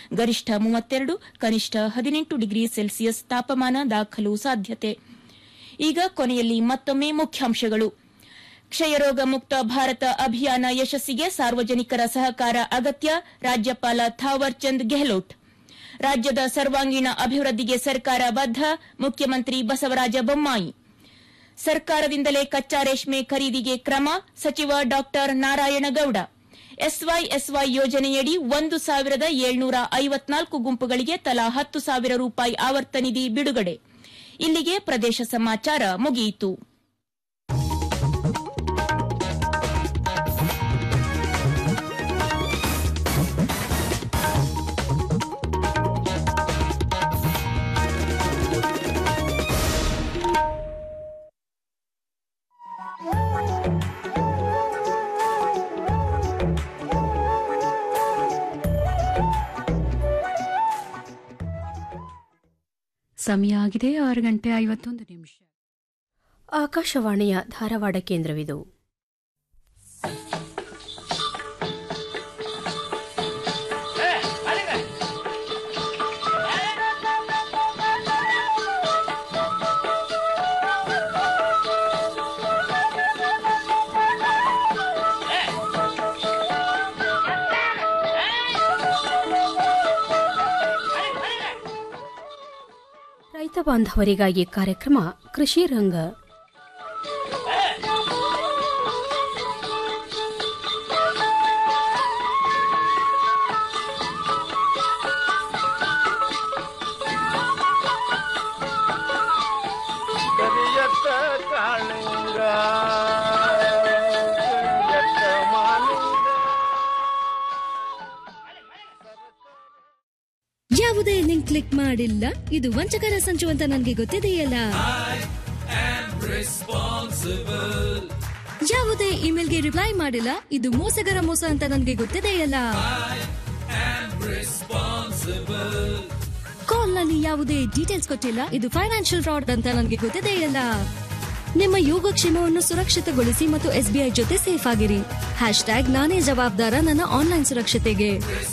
ಗರಿಷ್ಠ ಮೂವತ್ತೆರಡು ಕನಿಷ್ಠ ಹದಿನೆಂಟು ಡಿಗ್ರಿ ಸೆಲ್ಸಿಯಸ್ ತಾಪಮಾನ ದಾಖಲು ಸಾಧ್ಯತೆ ಈಗ ಕೊನೆಯಲ್ಲಿ ಮತ್ತೊಮ್ಮೆ ಮುಖ್ಯಾಂಶಗಳು ಕ್ಷಯರೋಗ ಮುಕ್ತ ಭಾರತ ಅಭಿಯಾನ ಯಶಸ್ಸಿಗೆ ಸಾರ್ವಜನಿಕರ ಸಹಕಾರ ಅಗತ್ಯ ರಾಜ್ಯಪಾಲ ಥಾವರ್ ಚಂದ್ ಗೆಹ್ಲೋಟ್ ರಾಜ್ಯದ ಸರ್ವಾಂಗೀಣ ಅಭಿವೃದ್ಧಿಗೆ ಸರ್ಕಾರ ಬದ್ಧ ಮುಖ್ಯಮಂತ್ರಿ ಬಸವರಾಜ ಬೊಮ್ಮಾಯಿ ಸರ್ಕಾರದಿಂದಲೇ ಕಚ್ಚಾ ರೇಷ್ಮೆ ಖರೀದಿಗೆ ಕ್ರಮ ಸಚಿವ ಡಾ ನಾರಾಯಣಗೌಡ ಎಸ್ವೈಎಸ್ವೈ ಯೋಜನೆಯಡಿ ಒಂದು ಸಾವಿರದ ಏಳ್ನೂರ ಐವತ್ನಾಲ್ಕು ಗುಂಪುಗಳಿಗೆ ತಲಾ ಹತ್ತು ಸಾವಿರ ರೂಪಾಯಿ ಆವರ್ತ ನಿಧಿ ಬಿಡುಗಡೆ ಇಲ್ಲಿಗೆ ಪ್ರದೇಶ ಸಮಾಚಾರ ಮುಗಿಯಿತು ಸಮಯ ಆಗಿದೆ ಆರು ಗಂಟೆ ಐವತ್ತೊಂದು ನಿಮಿಷ ಆಕಾಶವಾಣಿಯ ಧಾರವಾಡ ಕೇಂದ್ರವಿದು ರೈತ ಬಾಂಧವರಿಗಾಗಿ ಕಾರ್ಯಕ್ರಮ ಕೃಷಿ ರಂಗ ಕರಿಯತ್ತ ಕಾಳಿಂಗ ಕರಿಯತ್ತ ಮಾಲಿಂಗ ಯಾವುದೇ ಲಿಂಕ್ ಕ್ಲಿಕ್ ಮಾಡಿಲ್ಲ ಇದು ವಂಚಕರ ಸಂಚು ಅಂತ ನನಗೆ ಗೊತ್ತಿದೆಯಲ್ಲ ಯಾವುದೇ ಇಮೇಲ್ಗೆ ರಿಪ್ಲೈ ಮಾಡಿಲ್ಲ ಇದು ಮೋಸಗರ ಮೋಸ ಅಂತ ನನಗೆ ಗೊತ್ತಿದೆಯಲ್ಲ ಕಾಲ್ ನಲ್ಲಿ ಯಾವುದೇ ಡೀಟೇಲ್ಸ್ ಕೊಟ್ಟಿಲ್ಲ ಇದು ಫೈನಾನ್ಷಿಯಲ್ ಫ್ರಾಡ್ ಅಂತ ನನಗೆ ಗೊತ್ತಿದೆಯಲ್ಲ ನಿಮ್ಮ ಯೋಗಕ್ಷೇಮವನ್ನು ಸುರಕ್ಷಿತಗೊಳಿಸಿ ಮತ್ತು ಎಸ್ಬಿಐ ಜೊತೆ ಸೇಫ್ ಆಗಿರಿ ಹ್ಯಾಶ್ ಟ್ಯಾಗ್ ನಾನೇ ಜವಾಬ್ದಾರ ನನ್ನ ಆನ್ಲೈನ್ ಸುರಕ್ಷತೆಗೆ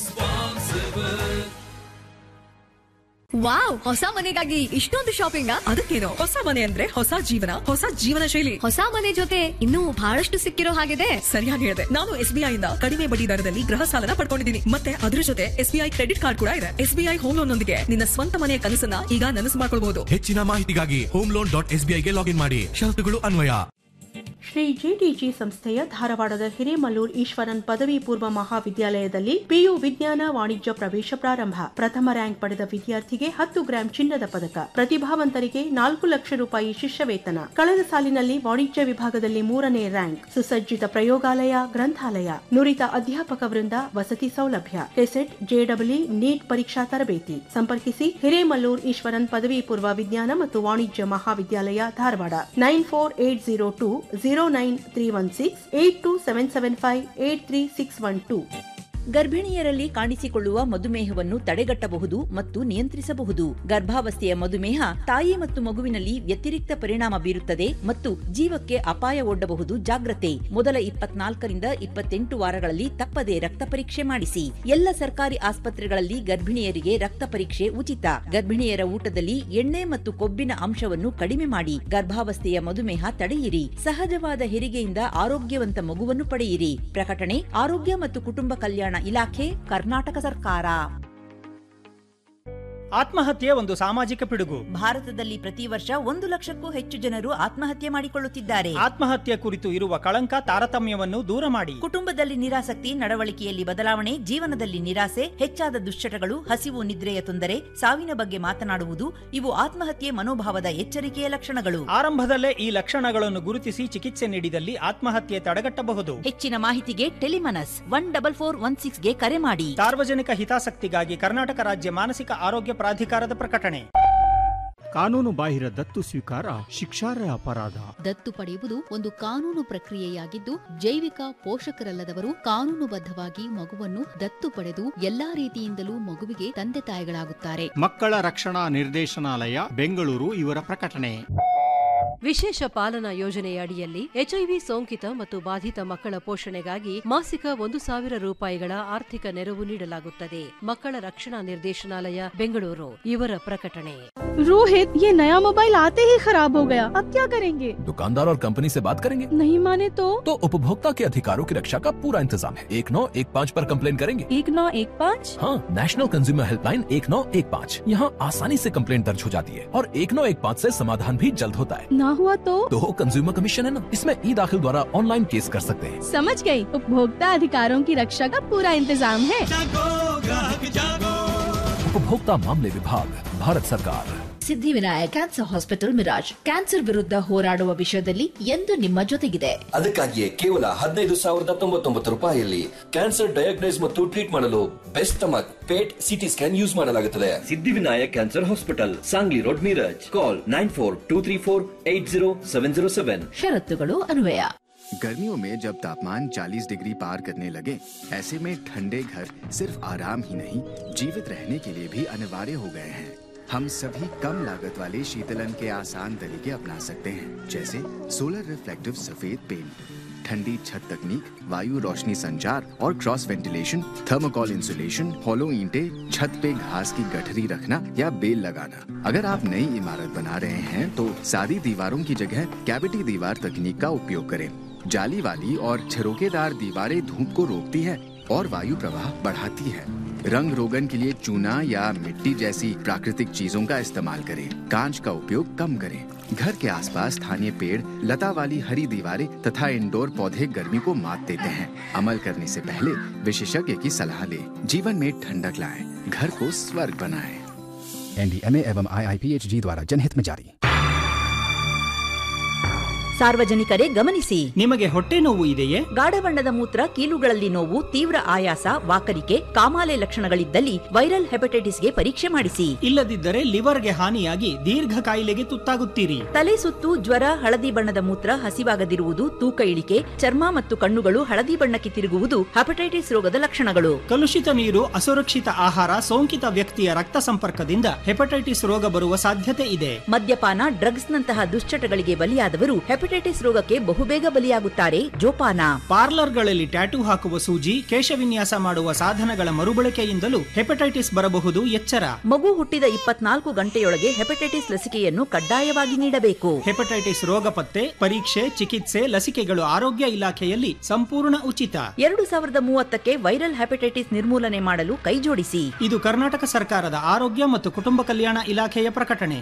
ವಾವ್ ಹೊಸ ಮನೆಗಾಗಿ ಇಷ್ಟೊಂದು ಶಾಪಿಂಗ್ ಅದಕ್ಕೇನು ಹೊಸ ಮನೆ ಅಂದ್ರೆ ಹೊಸ ಜೀವನ ಹೊಸ ಜೀವನ ಶೈಲಿ ಹೊಸ ಮನೆ ಜೊತೆ ಇನ್ನೂ ಬಹಳಷ್ಟು ಸಿಕ್ಕಿರೋ ಹಾಗಿದೆ ಸರಿಯಾಗಿ ಹೇಳಿದೆ ನಾನು ಎಸ್ಬಿಐ ಇಂದ ಕಡಿಮೆ ಬಡ್ಡಿ ದರದಲ್ಲಿ ಗೃಹ ಸಾಲನ ಪಡ್ಕೊಂಡಿದ್ದೀನಿ ಮತ್ತೆ ಅದ್ರ ಜೊತೆ ಎಸ್ಬಿಐ ಕ್ರೆಡಿಟ್ ಕಾರ್ಡ್ ಕೂಡ ಇದೆ ಎಸ್ಬಿಐ ಹೋಮ್ ಲೋನ್ ನೊಂದಿಗೆ ನಿನ್ನ ಸ್ವಂತ ಮನೆಯ ಕನಸನ್ನ ಈಗ ನನಸು ಮಾಡ್ಕೊಳ್ಬಹುದು ಹೆಚ್ಚಿನ ಮಾಹಿತಿಗಾಗಿ ಹೋಮ್ ಲೋನ್ ಡಾಟ್ ಎಸ್ಬಿಐಗೆ ಲಾಗಿನ್ ಮಾಡಿ ಷರತ್ತುಗಳು ಅನ್ವಯ ಶ್ರೀ ಜಿಟಿಜಿ ಸಂಸ್ಥೆಯ ಧಾರವಾಡದ ಹಿರೇಮಲ್ಲೂರ್ ಈಶ್ವರನ್ ಪದವಿ ಪೂರ್ವ ಮಹಾವಿದ್ಯಾಲಯದಲ್ಲಿ ಪಿಯು ವಿಜ್ಞಾನ ವಾಣಿಜ್ಯ ಪ್ರವೇಶ ಪ್ರಾರಂಭ ಪ್ರಥಮ ರ್ಯಾಂಕ್ ಪಡೆದ ವಿದ್ಯಾರ್ಥಿಗೆ ಹತ್ತು ಗ್ರಾಂ ಚಿನ್ನದ ಪದಕ ಪ್ರತಿಭಾವಂತರಿಗೆ ನಾಲ್ಕು ಲಕ್ಷ ರೂಪಾಯಿ ಶಿಷ್ಯ ವೇತನ ಕಳೆದ ಸಾಲಿನಲ್ಲಿ ವಾಣಿಜ್ಯ ವಿಭಾಗದಲ್ಲಿ ಮೂರನೇ ರ್ಯಾಂಕ್ ಸುಸಜ್ಜಿತ ಪ್ರಯೋಗಾಲಯ ಗ್ರಂಥಾಲಯ ನುರಿತ ಅಧ್ಯಾಪಕ ವೃಂದ ವಸತಿ ಸೌಲಭ್ಯ ಕೆಸೆಟ್ ಜೆಡಬ್ಲ್ಯೂ ನೀಟ್ ಪರೀಕ್ಷಾ ತರಬೇತಿ ಸಂಪರ್ಕಿಸಿ ಹಿರೇಮಲ್ಲೂರ್ ಈಶ್ವರನ್ ಪದವಿ ಪೂರ್ವ ವಿಜ್ಞಾನ ಮತ್ತು ವಾಣಿಜ್ಯ ಮಹಾವಿದ್ಯಾಲಯ Dharwad nine four eight zero two zero nine three one six eight two seven seven five eight three six one two ಗರ್ಭಿಣಿಯರಲ್ಲಿ ಕಾಣಿಸಿಕೊಳ್ಳುವ ಮಧುಮೇಹವನ್ನು ತಡೆಗಟ್ಟಬಹುದು ಮತ್ತು ನಿಯಂತ್ರಿಸಬಹುದು ಗರ್ಭಾವಸ್ಥೆಯ ಮಧುಮೇಹ ತಾಯಿ ಮತ್ತು ಮಗುವಿನಲ್ಲಿ ವ್ಯತಿರಿಕ್ತ ಪರಿಣಾಮ ಬೀರುತ್ತದೆ ಮತ್ತು ಜೀವಕ್ಕೆ ಅಪಾಯ ಒಡ್ಡಬಹುದು ಜಾಗ್ರತೆ ಮೊದಲ ಇಪ್ಪತ್ನಾಲ್ಕರಿಂದ ಇಪ್ಪತ್ತೆಂಟು ವಾರಗಳಲ್ಲಿ ತಪ್ಪದೆ ರಕ್ತ ಪರೀಕ್ಷೆ ಮಾಡಿಸಿ ಎಲ್ಲ ಸರ್ಕಾರಿ ಆಸ್ಪತ್ರೆಗಳಲ್ಲಿ ಗರ್ಭಿಣಿಯರಿಗೆ ರಕ್ತ ಪರೀಕ್ಷೆ ಉಚಿತ ಗರ್ಭಿಣಿಯರ ಊಟದಲ್ಲಿ ಎಣ್ಣೆ ಮತ್ತು ಕೊಬ್ಬಿನ ಅಂಶವನ್ನು ಕಡಿಮೆ ಮಾಡಿ ಗರ್ಭಾವಸ್ಥೆಯ ಮಧುಮೇಹ ತಡೆಯಿರಿ ಸಹಜವಾದ ಹೆರಿಗೆಯಿಂದ ಆರೋಗ್ಯವಂತ ಮಗುವನ್ನು ಪಡೆಯಿರಿ ಪ್ರಕಟಣೆ ಆರೋಗ್ಯ ಮತ್ತು ಕುಟುಂಬ ಕಲ್ಯಾಣ ಇಲಾಖೆ ಕರ್ನಾಟಕ ಸರ್ಕಾರ ಆತ್ಮಹತ್ಯೆ ಒಂದು ಸಾಮಾಜಿಕ ಪಿಡುಗು ಭಾರತದಲ್ಲಿ ಪ್ರತಿ ವರ್ಷ ಒಂದು ಲಕ್ಷಕ್ಕೂ ಹೆಚ್ಚು ಜನರು ಆತ್ಮಹತ್ಯೆ ಮಾಡಿಕೊಳ್ಳುತ್ತಿದ್ದಾರೆ ಆತ್ಮಹತ್ಯೆ ಕುರಿತು ಇರುವ ಕಳಂಕ ತಾರತಮ್ಯವನ್ನು ದೂರ ಮಾಡಿ ಕುಟುಂಬದಲ್ಲಿ ನಿರಾಸಕ್ತಿ ನಡವಳಿಕೆಯಲ್ಲಿ ಬದಲಾವಣೆ ಜೀವನದಲ್ಲಿ ನಿರಾಸೆ ಹೆಚ್ಚಾದ ದುಶ್ಚಟಗಳು ಹಸಿವು ನಿದ್ರೆಯ ತೊಂದರೆ ಸಾವಿನ ಬಗ್ಗೆ ಮಾತನಾಡುವುದು ಇವು ಆತ್ಮಹತ್ಯೆ ಮನೋಭಾವದ ಎಚ್ಚರಿಕೆಯ ಲಕ್ಷಣಗಳು ಆರಂಭದಲ್ಲೇ ಈ ಲಕ್ಷಣಗಳನ್ನು ಗುರುತಿಸಿ ಚಿಕಿತ್ಸೆ ನೀಡಿದಲ್ಲಿ ಆತ್ಮಹತ್ಯೆ ತಡೆಗಟ್ಟಬಹುದು ಹೆಚ್ಚಿನ ಮಾಹಿತಿಗೆ Telemanas one double four one ಸಿಕ್ಸ್ಗೆ ಕರೆ ಮಾಡಿ ಸಾರ್ವಜನಿಕ ಹಿತಾಸಕ್ತಿಗಾಗಿ ಕರ್ನಾಟಕ ರಾಜ್ಯ ಮಾನಸಿಕ ಆರೋಗ್ಯ ಪ್ರಾಧಿಕಾರದ ಪ್ರಕಟಣೆ ಕಾನೂನು ಬಾಹಿರ ದತ್ತು ಸ್ವೀಕಾರ ಶಿಕ್ಷಾರ್ಹ ಅಪರಾಧ ದತ್ತು ಪಡೆಯುವುದು ಒಂದು ಕಾನೂನು ಪ್ರಕ್ರಿಯೆಯಾಗಿದ್ದು ಜೈವಿಕ ಪೋಷಕರಲ್ಲದವರು ಕಾನೂನುಬದ್ಧವಾಗಿ ಮಗುವನ್ನು ದತ್ತು ಪಡೆದು ಎಲ್ಲಾ ರೀತಿಯಿಂದಲೂ ಮಗುವಿಗೆ ತಂದೆ ತಾಯಿಗಳಾಗುತ್ತಾರೆ ಮಕ್ಕಳ ರಕ್ಷಣಾ ನಿರ್ದೇಶನಾಲಯ ಬೆಂಗಳೂರು ಇವರ ಪ್ರಕಟಣೆ ವಿಶೇಷ ಪಾಲನಾ ಯೋಜನೆಯ ಅಡಿಯಲ್ಲಿ ಎಚ್ಐವಿ ಸೋಂಕಿತ ಮತ್ತು ಬಾಧಿತ ಮಕ್ಕಳ ಪೋಷಣೆಗಾಗಿ ಮಾಸಿಕ ಒಂದು ಸಾವಿರ ರೂಪಾಯಿಗಳ ಆರ್ಥಿಕ ನೆರವು ನೀಡಲಾಗುತ್ತದೆ ಮಕ್ಕಳ ರಕ್ಷಣಾ ನಿರ್ದೇಶನಾಲಯ ಬೆಂಗಳೂರು ಇವರ ಪ್ರಕಟಣೆ रोहित ये नया मोबाइल आते ही खराब हो गया अब क्या करेंगे दुकानदार और कंपनी से बात करेंगे नहीं माने तो तो उपभोक्ता के अधिकारों की रक्षा का पूरा इंतजाम है एक नौ एक पाँच पर कंप्लेन करेंगे एक नौ एक पाँच हाँ नेशनल कंज्यूमर हेल्पलाइन एक नौ एक पाँच यहाँ आसानी से कंप्लेन दर्ज हो जाती है और एक नौ एक पाँच ऐसी समाधान भी जल्द होता है ना हुआ तो तो कंज्यूमर कमीशन है ना इसमें ई दाखिल द्वारा ऑनलाइन केस कर सकते हैं समझ गई उपभोक्ता अधिकारों की रक्षा का पूरा इंतजाम है उपभोक्ता मामले विभाग भारत सरकार Siddhivinayak cancer hospital Miraj cancer ವಿರುದ್ಧ ಹೋರಾಡುವ ವಿಷಯದಲ್ಲಿ ಎಂದು ನಿಮ್ಮ ಜೊತೆಗಿದೆ ಅದಕ್ಕಾಗಿಯೇ ಕೇವಲ ಹದಿನೈದು ಸಾವಿರದ ತೊಂಬತ್ತೊಂಬತ್ತು ರೂಪಾಯಿಯಲ್ಲಿ ಕ್ಯಾನ್ಸರ್ ಡಯಾಗ್ನೈಸ್ ಮತ್ತು ಟ್ರೀಟ್ ಮಾಡಲು best stomach PET CT scan use ಮಾಡಲಾಗುತ್ತದೆ Siddhivinayak cancer hospital Sangli road Miraj call nine four two three four eight zero seven zero seven ಷರತ್ತುಗಳು ಅನ್ವಯ गर्मियों में जब तापमान 40 डिग्री पार करने लगे ऐसे में ठंडे घर सिर्फ आराम ही नहीं जीवित रहने के लिए भी अनिवार्य हो गए हैं हम सभी कम लागत वाले शीतलन के आसान तरीके अपना सकते हैं जैसे सोलर रिफ्लेक्टिव सफेद पेंट ठंडी छत तकनीक वायु रोशनी संचार और cross ventilation thermocol insulation hollow ईंटे छत पे घास की गठरी रखना या बेल लगाना अगर आप नई इमारत बना रहे हैं तो सादी दीवारों की जगह कैविटी दीवार तकनीक का उपयोग करें जाली वाली और छिरोकेदार दीवारें धूप को रोकती है और वायु प्रवाह बढ़ाती है रंग रोगन के लिए चूना या मिट्टी जैसी प्राकृतिक चीजों का इस्तेमाल करें कांच का उपयोग कम करें घर के आसपास स्थानीय पेड़ लता वाली हरी दीवारें तथा इंडोर पौधे गर्मी को मात देते हैं अमल करने से पहले विशेषज्ञ की सलाह लें जीवन में ठंडक लाएं घर को स्वर्ग बनाएं एनडीएमए एवं आईआईपीएचजी द्वारा जनहित में जारी ಸಾರ್ವಜನಿಕರೇ ಗಮನಿಸಿ ನಿಮಗೆ ಹೊಟ್ಟೆ ನೋವು ಇದೆಯೇ ಗಾಢ ಬಣ್ಣದ ಮೂತ್ರ ಕೀಲುಗಳಲ್ಲಿ ನೋವು ತೀವ್ರ ಆಯಾಸ ವಾಕರಿಕೆ ಕಾಮಾಲೆ ಲಕ್ಷಣಗಳಿದ್ದಲ್ಲಿ ವೈರಲ್ ಹೆಪಟೈಟಿಸ್ಗೆ ಪರೀಕ್ಷೆ ಮಾಡಿಸಿ ಇಲ್ಲದಿದ್ದರೆ ಲಿವರ್ಗೆ ಹಾನಿಯಾಗಿ ದೀರ್ಘ ಕಾಯಿಲೆಗೆ ತುತ್ತಾಗುತ್ತೀರಿ ತಲೆ ಸುತ್ತು ಜ್ವರ ಹಳದಿ ಬಣ್ಣದ ಮೂತ್ರ ಹಸಿವಾಗದಿರುವುದು ತೂಕ ಇಳಿಕೆ ಚರ್ಮ ಮತ್ತು ಕಣ್ಣುಗಳು ಹಳದಿ ಬಣ್ಣಕ್ಕೆ ತಿರುಗುವುದು ಹೆಪಟೈಟಿಸ್ ರೋಗದ ಲಕ್ಷಣಗಳು ಕಲುಷಿತ ನೀರು ಅಸುರಕ್ಷಿತ ಆಹಾರ ಸೋಂಕಿತ ವ್ಯಕ್ತಿಯ ರಕ್ತ ಸಂಪರ್ಕದಿಂದ ಹೆಪಟೈಟಿಸ್ ರೋಗ ಬರುವ ಸಾಧ್ಯತೆ ಇದೆ ಮದ್ಯಪಾನ ಡ್ರಗ್ಸ್ ನಂತಹ ದುಶ್ಚಟಗಳಿಗೆ ಬಲಿಯಾದವರು ಹೆಪಟೈಟಿಸ್ ರೋಗಕ್ಕೆ ಬಹುಬೇಗ ಬಲಿಯಾಗುತ್ತಾರೆ ಜೋಪಾನ ಪಾರ್ಲರ್ಗಳಲ್ಲಿ ಟ್ಯಾಟೂ ಹಾಕುವ ಸೂಜಿ ಕೇಶವಿನ್ಯಾಸ ಮಾಡುವ ಸಾಧನಗಳ ಮರುಬಳಕೆಯಿಂದಲೂ ಹೆಪಟೈಟಿಸ್ ಬರಬಹುದು ಎಚ್ಚರ ಮಗು ಹುಟ್ಟಿದ ಇಪ್ಪತ್ನಾಲ್ಕು ಗಂಟೆಯೊಳಗೆ ಹೆಪಟೈಟಿಸ್ ಲಸಿಕೆಯನ್ನು ಕಡ್ಡಾಯವಾಗಿ ನೀಡಬೇಕು ಹೆಪಟೈಟಿಸ್ ರೋಗ ಪತ್ತೆ ಪರೀಕ್ಷೆ ಚಿಕಿತ್ಸೆ ಲಸಿಕೆಗಳು ಆರೋಗ್ಯ ಇಲಾಖೆಯಲ್ಲಿ ಸಂಪೂರ್ಣ ಉಚಿತ ಎರಡು ಸಾವಿರದ ಮೂವತ್ತಕ್ಕೆ ವೈರಲ್ ಹೆಪಟೈಟಿಸ್ ನಿರ್ಮೂಲನೆ ಮಾಡಲು ಕೈಜೋಡಿಸಿ ಇದು ಕರ್ನಾಟಕ ಸರ್ಕಾರದ ಆರೋಗ್ಯ ಮತ್ತು ಕುಟುಂಬ ಕಲ್ಯಾಣ ಇಲಾಖೆಯ ಪ್ರಕಟಣೆ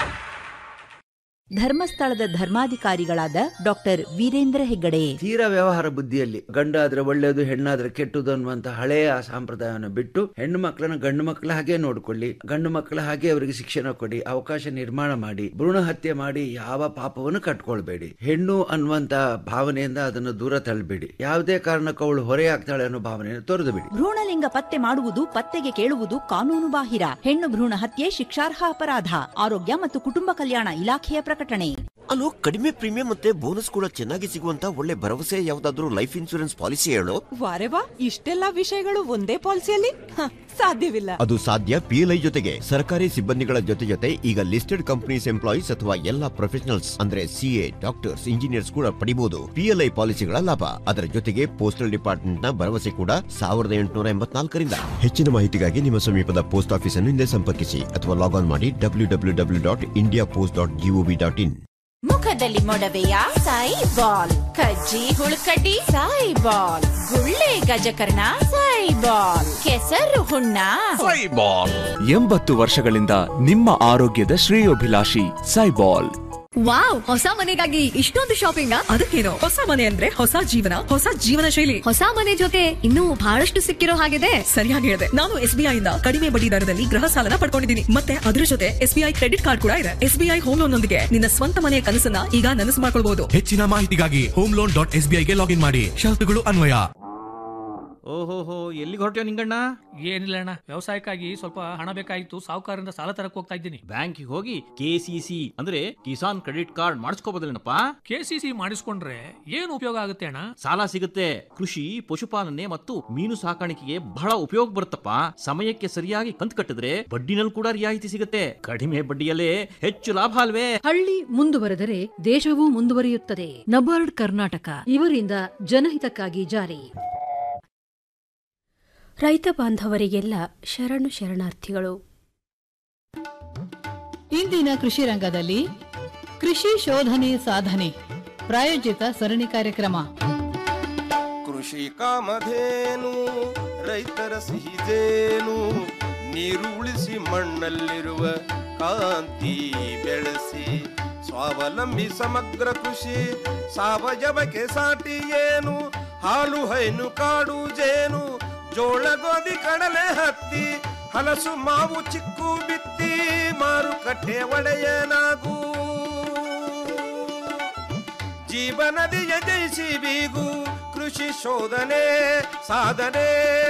ಧರ್ಮಸ್ಥಳದ ಧರ್ಮಾಧಿಕಾರಿಗಳಾದ ಡಾಕ್ಟರ್ ವೀರೇಂದ್ರ ಹೆಗ್ಗಡೆ ತೀರಾ ವ್ಯವಹಾರ ಬುದ್ಧಿಯಲ್ಲಿ ಗಂಡಾದ್ರೆ ಒಳ್ಳೆಯದು ಹೆಣ್ಣಾದ್ರೆ ಕೆಟ್ಟದು ಅನ್ನುವಂತ ಹಳೆಯ ಸಂಪ್ರದಾಯವನ್ನು ಬಿಟ್ಟು ಹೆಣ್ಣು ಮಕ್ಕಳನ್ನ ಗಂಡು ಮಕ್ಕಳ ಹಾಗೆ ನೋಡ್ಕೊಳ್ಳಿ ಗಂಡು ಮಕ್ಕಳ ಹಾಗೆ ಅವರಿಗೆ ಶಿಕ್ಷಣ ಕೊಡಿ ಅವಕಾಶ ನಿರ್ಮಾಣ ಮಾಡಿ ಭ್ರೂಣ ಹತ್ಯೆ ಮಾಡಿ ಯಾವ ಪಾಪವನ್ನು ಕಟ್ಕೊಳ್ಬೇಡಿ ಹೆಣ್ಣು ಅನ್ನುವಂತ ಭಾವನೆಯಿಂದ ಅದನ್ನು ದೂರ ತಳ್ಳಬೇಡಿ ಯಾವುದೇ ಕಾರಣಕ್ಕೂ ಅವಳು ಹೊರೆಯಾಗ್ತಾಳೆ ಅನ್ನೋ ಭಾವನೆಯನ್ನು ತೊರೆದು ಬಿಡಿ ಭ್ರೂಣಲಿಂಗ ಪತ್ತೆ ಮಾಡುವುದು ಪತ್ತೆಗೆ ಕೇಳುವುದು ಕಾನೂನು ಬಾಹಿರ ಹೆಣ್ಣು ಭ್ರೂಣ ಹತ್ಯೆ ಶಿಕ್ಷಾರ್ಹ ಅಪರಾಧ ಆರೋಗ್ಯ ಮತ್ತು ಕುಟುಂಬ ಕಲ್ಯಾಣ ಇಲಾಖೆಯ ಪ್ರಕಟಣೆ ಅಲ್ಲೋ ಕಡಿಮೆ ಪ್ರೀಮಿಯಂ ಮತ್ತೆ ಬೋನಸ್ ಕೂಡ ಚೆನ್ನಾಗಿ ಸಿಗುವಂತ ಒಳ್ಳೆ ಭರವಸೆ ಯಾವ್ದಾದ್ರು ಲೈಫ್ ಇನ್ಶೂರೆನ್ಸ್ ಪಾಲಿಸಿ ಹೇಳು ವಾರೆ ವಾ ಇಷ್ಟೆಲ್ಲಾ ವಿಷಯಗಳು ಒಂದೇ ಪಾಲಿಸಿಯಲ್ಲಿ ಹ, ಸಾಧ್ಯವಿಲ್ಲ ಅದು ಸಾಧ್ಯ ಪಿಎಲ್ಐ ಜೊತೆಗೆ ಸರ್ಕಾರಿ ಸಿಬ್ಬಂದಿಗಳ ಜೊತೆ ಜೊತೆ ಈಗ ಲಿಸ್ಟೆಡ್ ಕಂಪನೀಸ್ ಎಂಪ್ಲಾಯೀಸ್ ಅಥವಾ ಎಲ್ಲಾ ಪ್ರೊಫೆಷನಲ್ಸ್ ಅಂದ್ರೆ ಸಿಎ ಡಾಕ್ಟರ್ಸ್ ಇಂಜಿನಿಯರ್ಸ್ ಕೂಡ ಪಡಿಬಹುದು ಪಿಎಲ್ಐ ಪಾಲಿಸಿಗಳ ಲಾಭ ಅದರ ಜೊತೆಗೆ ಪೋಸ್ಟಲ್ ಡಿಪಾರ್ಟ್ಮೆಂಟ್ ನ ಭರವಸೆ ಕೂಡ ಸಾವಿರದ ಎಂಟುನೂರ ಎಂಬತ್ನಾಲ್ಕರಿಂದ ಹೆಚ್ಚಿನ ಮಾಹಿತಿಗಾಗಿ ನಿಮ್ಮ ಸಮೀಪದ ಪೋಸ್ಟ್ ಆಫೀಸ್ ಅನ್ನು ಹಿಂದೆ ಸಂಪರ್ಕಿಸಿ ಅಥವಾ ಲಾಗ್ ಆನ್ ಮಾಡಿ W W W dot India post dot gov dot in ಮುಖದಲ್ಲಿ ಮೊಡವೆಯ ಸಾಯಿ ಬಾಲ್ ಕಜ್ಜಿ ಹುಳುಕಡ್ಡಿ ಸಾಯಿ ಬಾಲ್ ಗುಳ್ಳೆ ಗಜಕರ್ಣ ಸಾಯಿ ಬಾಲ್ ಕೆಸರು ಹುಣ್ಣ ಎಂಬತ್ತು ವರ್ಷಗಳಿಂದ ನಿಮ್ಮ ಆರೋಗ್ಯದ ಶ್ರೇಯೋಭಿಲಾಷಿ ಸೈಬಾಲ್ ವಾವ್ ಹೊಸ ಮನೆಗಾಗಿ ಇಷ್ಟೊಂದು ಶಾಪಿಂಗ್ ಅದಕ್ಕೇನು ಹೊಸ ಮನೆ ಅಂದ್ರೆ ಹೊಸ ಜೀವನ ಹೊಸ ಜೀವನ ಶೈಲಿ ಹೊಸ ಮನೆ ಜೊತೆ ಇನ್ನೂ ಬಹಳಷ್ಟು ಸಿಕ್ಕಿರೋ ಹಾಗಿದೆ ಸರಿಯಾಗಿ ಹೇಳಿದೆ ನಾನು ಎಸ್ಬಿಐ ಇಂದ ಕಡಿಮೆ ಬಡ್ಡಿ ದರದಲ್ಲಿ ಗೃಹ ಸಾಲನ ಪಡ್ಕೊಂಡಿದ್ದೀನಿ ಮತ್ತೆ ಅದ್ರ ಜೊತೆ ಎಸ್ಬಿಐ ಕ್ರೆಡಿಟ್ ಕಾರ್ಡ್ ಕೂಡ ಇದೆ ಎಸ್ಬಿಐ ಹೋಮ್ ಲೋನ್ ನೊಂದಿಗೆ ನಿನ್ನ ಸ್ವಂತ ಮನೆಯ ಕನಸನ್ನ ಈಗ ನನಸು ಮಾಡ್ಕೊಳ್ಬಹುದು ಹೆಚ್ಚಿನ ಮಾಹಿತಿಗಾಗಿ ಹೋಮ್ ಲೋನ್ ಡಾಟ್ ಎಸ್ ಗೆ ಲಾಗಿನ್ ಮಾಡಿ ಷರತ್ತುಗಳು ಅನ್ವಯ ಓಹೋಹೋ ಎಲ್ಲಿಗೆ ಹೊರಟ್ಯೋ ನಿಂಗಣ್ಣ ಏನಿಲ್ಲ ಅಣ್ಣ ವ್ಯವಸಾಯಕ್ಕಾಗಿ ಸ್ವಲ್ಪ ಹಣ ಬೇಕಾಗಿತ್ತು ಸಾಹುಕಾರರಿಂದ ಸಾಲ ತರಕ್ ಹೋಗ್ತಾ ಇದ್ದೀನಿ ಬ್ಯಾಂಕಿಗೆ ಹೋಗಿ ಕೆಸಿಸಿ ಅಂದ್ರೆ ಕಿಸಾನ್ ಕ್ರೆಡಿಟ್ ಕಾರ್ಡ್ ಮಾಡಿಸ್ಕೋಬೋದಲ್ಲೇನಪ್ಪ ಕೆಸಿಸಿ ಮಾಡಿಸ್ಕೊಂಡ್ರೆ ಏನು ಉಪಯೋಗ ಆಗುತ್ತೆ ಅಣ್ಣ ಸಾಲ ಸಿಗುತ್ತೆ ಕೃಷಿ ಪಶುಪಾಲನೆ ಮತ್ತು ಮೀನು ಸಾಕಾಣಿಕೆಗೆ ಬಹಳ ಉಪಯೋಗ ಬರುತ್ತಪ್ಪ ಸಮಯಕ್ಕೆ ಸರಿಯಾಗಿ ಕಂತು ಕಟ್ಟಿದ್ರೆ ಬಡ್ಡಿನಲ್ಲಿ ಕೂಡ ರಿಯಾಯಿತಿ ಸಿಗುತ್ತೆ ಕಡಿಮೆ ಬಡ್ಡಿಯಲ್ಲೇ ಹೆಚ್ಚು ಲಾಭ ಅಲ್ವೇ ಹಳ್ಳಿ ಮುಂದುವರೆದರೆ ದೇಶವೂ ಮುಂದುವರಿಯುತ್ತದೆ ನಬಾರ್ಡ್ ಕರ್ನಾಟಕ ಇವರಿಂದ ಜನಹಿತಕ್ಕಾಗಿ ಜಾರಿ ರೈತ ಬಾಂಧವರಿಗೆಲ್ಲ ಶರಣು ಶರಣಾರ್ಥಿಗಳು ಇಂದಿನ ಕೃಷಿ ರಂಗದಲ್ಲಿ ಕೃಷಿ ಶೋಧನೆ ಸಾಧನೆ ಪ್ರಾಯೋಜಿತ ಸರಣಿ ಕಾರ್ಯಕ್ರಮ ಕೃಷಿ ಕಾಮಧೇನು ರೈತರ ಸಿಹಿದೇನು ನೀರು ಉಳಿಸಿ ಮಣ್ಣಲ್ಲಿರುವ ಕಾಂತಿ ಬೆಳೆಸಿ ಸ್ವಾವಲಂಬಿ ಸಮಗ್ರ ಕೃಷಿ ಸಾವಯವಕ್ಕೆ ಸಾಟಿ ಏನು ಹಾಲು ಹೈನು ಕಾಡು ಜೇನು ಜೋಳ ಗೋಧಿ ಕಡಲೆ ಹತ್ತಿ ಹಲಸು ಮಾವು ಚಿಕ್ಕು ಬಿತ್ತಿ ಮಾರುಕಟ್ಟೆ ಒಡೆಯನಾಗೂ ಜೀವನದಿಯ ಜಯಿಸಿ ಬೀಗು ಕೃಷಿ ಶೋಧನೆ ಸಾಧನೆ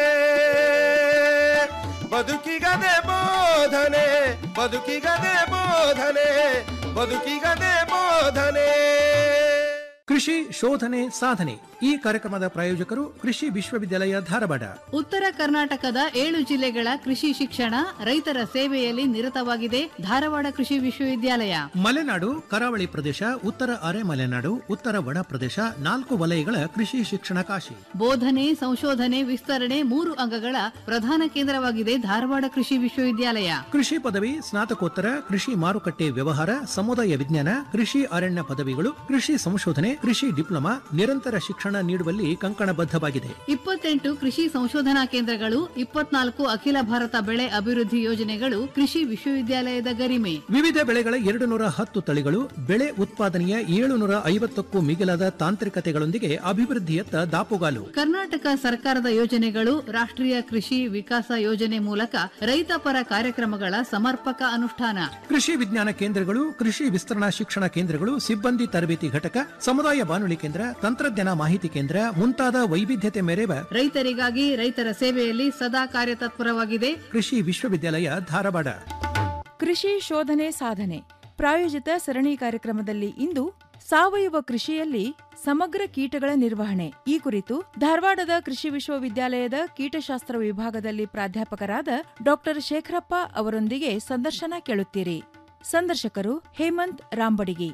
ಬದುಕಿಗದೆ ಬೋಧನೆ ಬದುಕಿಗದೆ ಬೋಧನೆ ಬದುಕಿಗದೆ ಬೋಧನೆ ಕೃಷಿ ಶೋಧನೆ ಸಾಧನೆ ಈ ಕಾರ್ಯಕ್ರಮದ ಪ್ರಾಯೋಜಕರು ಕೃಷಿ ವಿಶ್ವವಿದ್ಯಾಲಯ ಧಾರವಾಡ ಉತ್ತರ ಕರ್ನಾಟಕದ ಏಳು ಜಿಲ್ಲೆಗಳ ಕೃಷಿ ಶಿಕ್ಷಣ ರೈತರ ಸೇವೆಯಲ್ಲಿ ನಿರತವಾಗಿದೆ ಧಾರವಾಡ ಕೃಷಿ ವಿಶ್ವವಿದ್ಯಾಲಯ ಮಲೆನಾಡು ಕರಾವಳಿ ಪ್ರದೇಶ ಉತ್ತರ ಅರೆ ಮಲೆನಾಡು ಉತ್ತರ ಒಣ ಪ್ರದೇಶ ನಾಲ್ಕು ವಲಯಗಳ ಕೃಷಿ ಶಿಕ್ಷಣ ಕಾಶಿ ಬೋಧನೆ ಸಂಶೋಧನೆ ವಿಸ್ತರಣೆ ಮೂರು ಅಂಗಗಳ ಪ್ರಧಾನ ಕೇಂದ್ರವಾಗಿದೆ ಧಾರವಾಡ ಕೃಷಿ ವಿಶ್ವವಿದ್ಯಾಲಯ ಕೃಷಿ ಪದವಿ ಸ್ನಾತಕೋತ್ತರ ಕೃಷಿ ಮಾರುಕಟ್ಟೆ ವ್ಯವಹಾರ ಸಮುದಾಯ ವಿಜ್ಞಾನ ಕೃಷಿ ಅರಣ್ಯ ಪದವಿಗಳು ಕೃಷಿ ಸಂಶೋಧನೆ ಕೃಷಿ ಡಿಪ್ಲೊಮಾ ನಿರಂತರ ಶಿಕ್ಷಣ ನೀಡುವಲ್ಲಿ ಕಂಕಣಬದ್ಧವಾಗಿದೆ ಇಪ್ಪತ್ತೆಂಟು ಕೃಷಿ ಸಂಶೋಧನಾ ಕೇಂದ್ರಗಳು ಇಪ್ಪತ್ನಾಲ್ಕು ಅಖಿಲ ಭಾರತ ಬೆಳೆ ಅಭಿವೃದ್ಧಿ ಯೋಜನೆಗಳು ಕೃಷಿ ವಿಶ್ವವಿದ್ಯಾಲಯದ ಗರಿಮೆ ವಿವಿಧ ಬೆಳೆಗಳ ಎರಡು ನೂರ ಹತ್ತು ತಳಿಗಳು ಬೆಳೆ ಉತ್ಪಾದನೆಯ ಏಳುನೂರ ಐವತ್ತಕ್ಕೂ ಮಿಗಿಲಾದ ತಾಂತ್ರಿಕತೆಗಳೊಂದಿಗೆ ಅಭಿವೃದ್ಧಿಯತ್ತ ದಾಪುಗಾಲು ಕರ್ನಾಟಕ ಸರ್ಕಾರದ ಯೋಜನೆಗಳು ರಾಷ್ಟ್ರೀಯ ಕೃಷಿ ವಿಕಾಸ ಯೋಜನೆ ಮೂಲಕ ರೈತಪರ ಕಾರ್ಯಕ್ರಮಗಳ ಸಮರ್ಪಕ ಅನುಷ್ಠಾನ ಕೃಷಿ ವಿಜ್ಞಾನ ಕೇಂದ್ರಗಳು ಕೃಷಿ ವಿಸ್ತರಣಾ ಶಿಕ್ಷಣ ಕೇಂದ್ರಗಳು ಸಿಬ್ಬಂದಿ ತರಬೇತಿ ಘಟಕ ಸಮುದಾಯ ಬಾನುಲಿ ಕೇಂದ್ರ ತಂತ್ರಜ್ಞಾನ ಮಾಹಿತಿ ಕೇಂದ್ರ ಮುಂತಾದ ವೈವಿಧ್ಯತೆ ಮೆರೆವ ರೈತರಿಗಾಗಿ ರೈತರ ಸೇವೆಯಲ್ಲಿ ಸದಾ ಕಾರ್ಯತತ್ಪರವಾಗಿದೆ ಕೃಷಿ ವಿಶ್ವವಿದ್ಯಾಲಯ ಧಾರವಾಡ ಕೃಷಿ ಶೋಧನೆ ಸಾಧನೆ ಪ್ರಾಯೋಜಿತ ಸರಣಿ ಕಾರ್ಯಕ್ರಮದಲ್ಲಿ ಇಂದು ಸಾವಯವ ಕೃಷಿಯಲ್ಲಿ ಸಮಗ್ರ ಕೀಟಗಳ ನಿರ್ವಹಣೆ ಈ ಕುರಿತು ಧಾರವಾಡದ ಕೃಷಿ ವಿಶ್ವವಿದ್ಯಾಲಯದ ಕೀಟಶಾಸ್ತ್ರ ವಿಭಾಗದಲ್ಲಿ ಪ್ರಾಧ್ಯಾಪಕರಾದ ಡಾಕ್ಟರ್ ಶೇಖರಪ್ಪ ಅವರೊಂದಿಗೆ ಸಂದರ್ಶನ ಕೇಳುತ್ತೀರಿ ಸಂದರ್ಶಕರು ಹೇಮಂತ್ ರಾಂಬಡಿಗಿ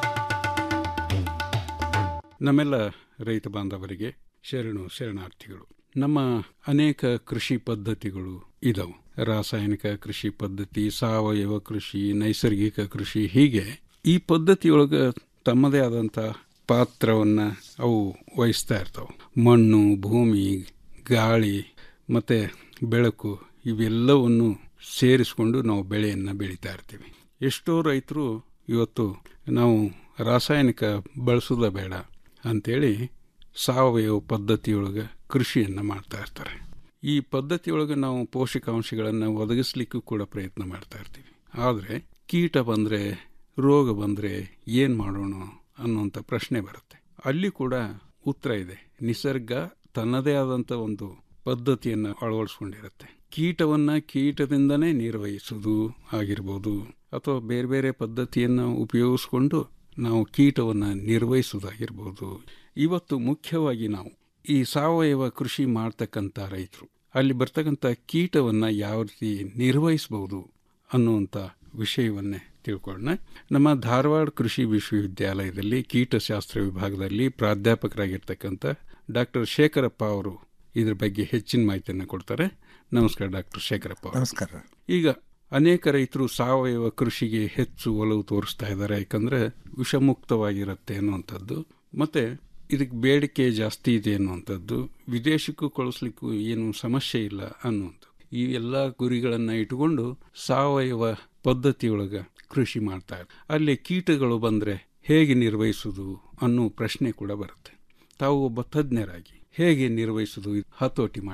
ನಮ್ಮೆಲ್ಲ ರೈತ ಬಾಂಧವರಿಗೆ ಶರಣು ಶರಣಾರ್ಥಿಗಳು ನಮ್ಮ ಅನೇಕ ಕೃಷಿ ಪದ್ಧತಿಗಳು ಇದಾವು ರಾಸಾಯನಿಕ ಕೃಷಿ ಪದ್ಧತಿ ಸಾವಯವ ಕೃಷಿ ನೈಸರ್ಗಿಕ ಕೃಷಿ ಹೀಗೆ ಈ ಪದ್ಧತಿಯೊಳಗೆ ತಮ್ಮದೇ ಆದಂಥ ಪಾತ್ರವನ್ನು ಅವು ವಹಿಸ್ತಾ ಇರ್ತಾವೆ ಮಣ್ಣು ಭೂಮಿ ಗಾಳಿ ಮತ್ತು ಬೆಳಕು ಇವೆಲ್ಲವನ್ನು ಸೇರಿಸಿಕೊಂಡು ನಾವು ಬೆಳೆಯನ್ನು ಬೆಳೀತಾ ಇರ್ತೀವಿ ಎಷ್ಟೋ ರೈತರು ಇವತ್ತು ನಾವು ರಾಸಾಯನಿಕ ಬಳಸೋದ ಬೇಡ ಅಂಥೇಳಿ ಸಾವಯವ ಪದ್ಧತಿಯೊಳಗೆ ಕೃಷಿಯನ್ನು ಮಾಡ್ತಾ ಇರ್ತಾರೆ ಈ ಪದ್ಧತಿಯೊಳಗೆ ನಾವು ಪೋಷಕಾಂಶಗಳನ್ನು ಒದಗಿಸ್ಲಿಕ್ಕೂ ಕೂಡ ಪ್ರಯತ್ನ ಮಾಡ್ತಾ ಇರ್ತೀವಿ ಆದರೆ ಕೀಟ ಬಂದರೆ ರೋಗ ಬಂದರೆ ಏನು ಮಾಡೋಣ ಅನ್ನುವಂಥ ಪ್ರಶ್ನೆ ಬರುತ್ತೆ ಅಲ್ಲಿ ಕೂಡ ಉತ್ತರ ಇದೆ ನಿಸರ್ಗ ತನ್ನದೇ ಆದಂಥ ಒಂದು ಪದ್ಧತಿಯನ್ನು ಅಳವಡಿಸ್ಕೊಂಡಿರುತ್ತೆ ಕೀಟವನ್ನು ಕೀಟದಿಂದನೇ ನಿರ್ವಹಿಸೋದು ಆಗಿರ್ಬೋದು ಅಥವಾ ಬೇರೆ ಬೇರೆ ಪದ್ಧತಿಯನ್ನು ಉಪಯೋಗಿಸ್ಕೊಂಡು ನಾವು ಕೀಟವನ್ನು ನಿರ್ವಹಿಸೋದಾಗಿರ್ಬೋದು ಇವತ್ತು ಮುಖ್ಯವಾಗಿ ನಾವು ಈ ಸಾವಯವ ಕೃಷಿ ಮಾಡ್ತಕ್ಕಂಥ ರೈತರು ಅಲ್ಲಿ ಬರ್ತಕ್ಕಂಥ ಕೀಟವನ್ನು ಯಾವ ರೀತಿ ನಿರ್ವಹಿಸ್ಬೋದು ಅನ್ನುವಂಥ ವಿಷಯವನ್ನೇ ತಿಳ್ಕೊಳ್ಳೋಣ ನಮ್ಮ ಧಾರವಾಡ ಕೃಷಿ ವಿಶ್ವವಿದ್ಯಾಲಯದಲ್ಲಿ ಕೀಟಶಾಸ್ತ್ರ ವಿಭಾಗದಲ್ಲಿ ಪ್ರಾಧ್ಯಾಪಕರಾಗಿರ್ತಕ್ಕಂಥ ಡಾಕ್ಟರ್ ಶೇಖರಪ್ಪ ಅವರು ಇದ್ರ ಬಗ್ಗೆ ಹೆಚ್ಚಿನ ಮಾಹಿತಿಯನ್ನು ಕೊಡ್ತಾರೆ ನಮಸ್ಕಾರ ಡಾಕ್ಟರ್ ಶೇಖರಪ್ಪ ಅವರು ನಮಸ್ಕಾರ ಈಗ ಅನೇಕ ರೈತರು ಸಾವಯವ ಕೃಷಿಗೆ ಹೆಚ್ಚು ಒಲವು ತೋರಿಸ್ತಾ ಇದ್ದಾರೆ ಯಾಕಂದರೆ ವಿಷಮುಕ್ತವಾಗಿರುತ್ತೆ ಅನ್ನುವಂಥದ್ದು ಮತ್ತು ಇದಕ್ಕೆ ಬೇಡಿಕೆ ಜಾಸ್ತಿ ಇದೆ ಅನ್ನುವಂಥದ್ದು ವಿದೇಶಕ್ಕೂ ಕಳಿಸ್ಲಿಕ್ಕೂ ಏನು ಸಮಸ್ಯೆ ಇಲ್ಲ ಅನ್ನುವಂಥದ್ದು ಈ ಎಲ್ಲ ಗುರಿಗಳನ್ನು ಇಟ್ಟುಕೊಂಡು ಸಾವಯವ ಪದ್ಧತಿಯೊಳಗೆ ಕೃಷಿ ಮಾಡ್ತಾರೆ ಅಲ್ಲಿ ಕೀಟಗಳು ಬಂದರೆ ಹೇಗೆ ನಿರ್ವಹಿಸೋದು ಅನ್ನೋ ಪ್ರಶ್ನೆ ಕೂಡ ಬರುತ್ತೆ ತಾವು ಒಬ್ಬ ತಜ್ಞರಾಗಿ ಹೇಗೆ ನಿರ್ವಹಿಸೋದು ಹತೋಟಿ ಮಾಡಲಿಕ್ಕೆ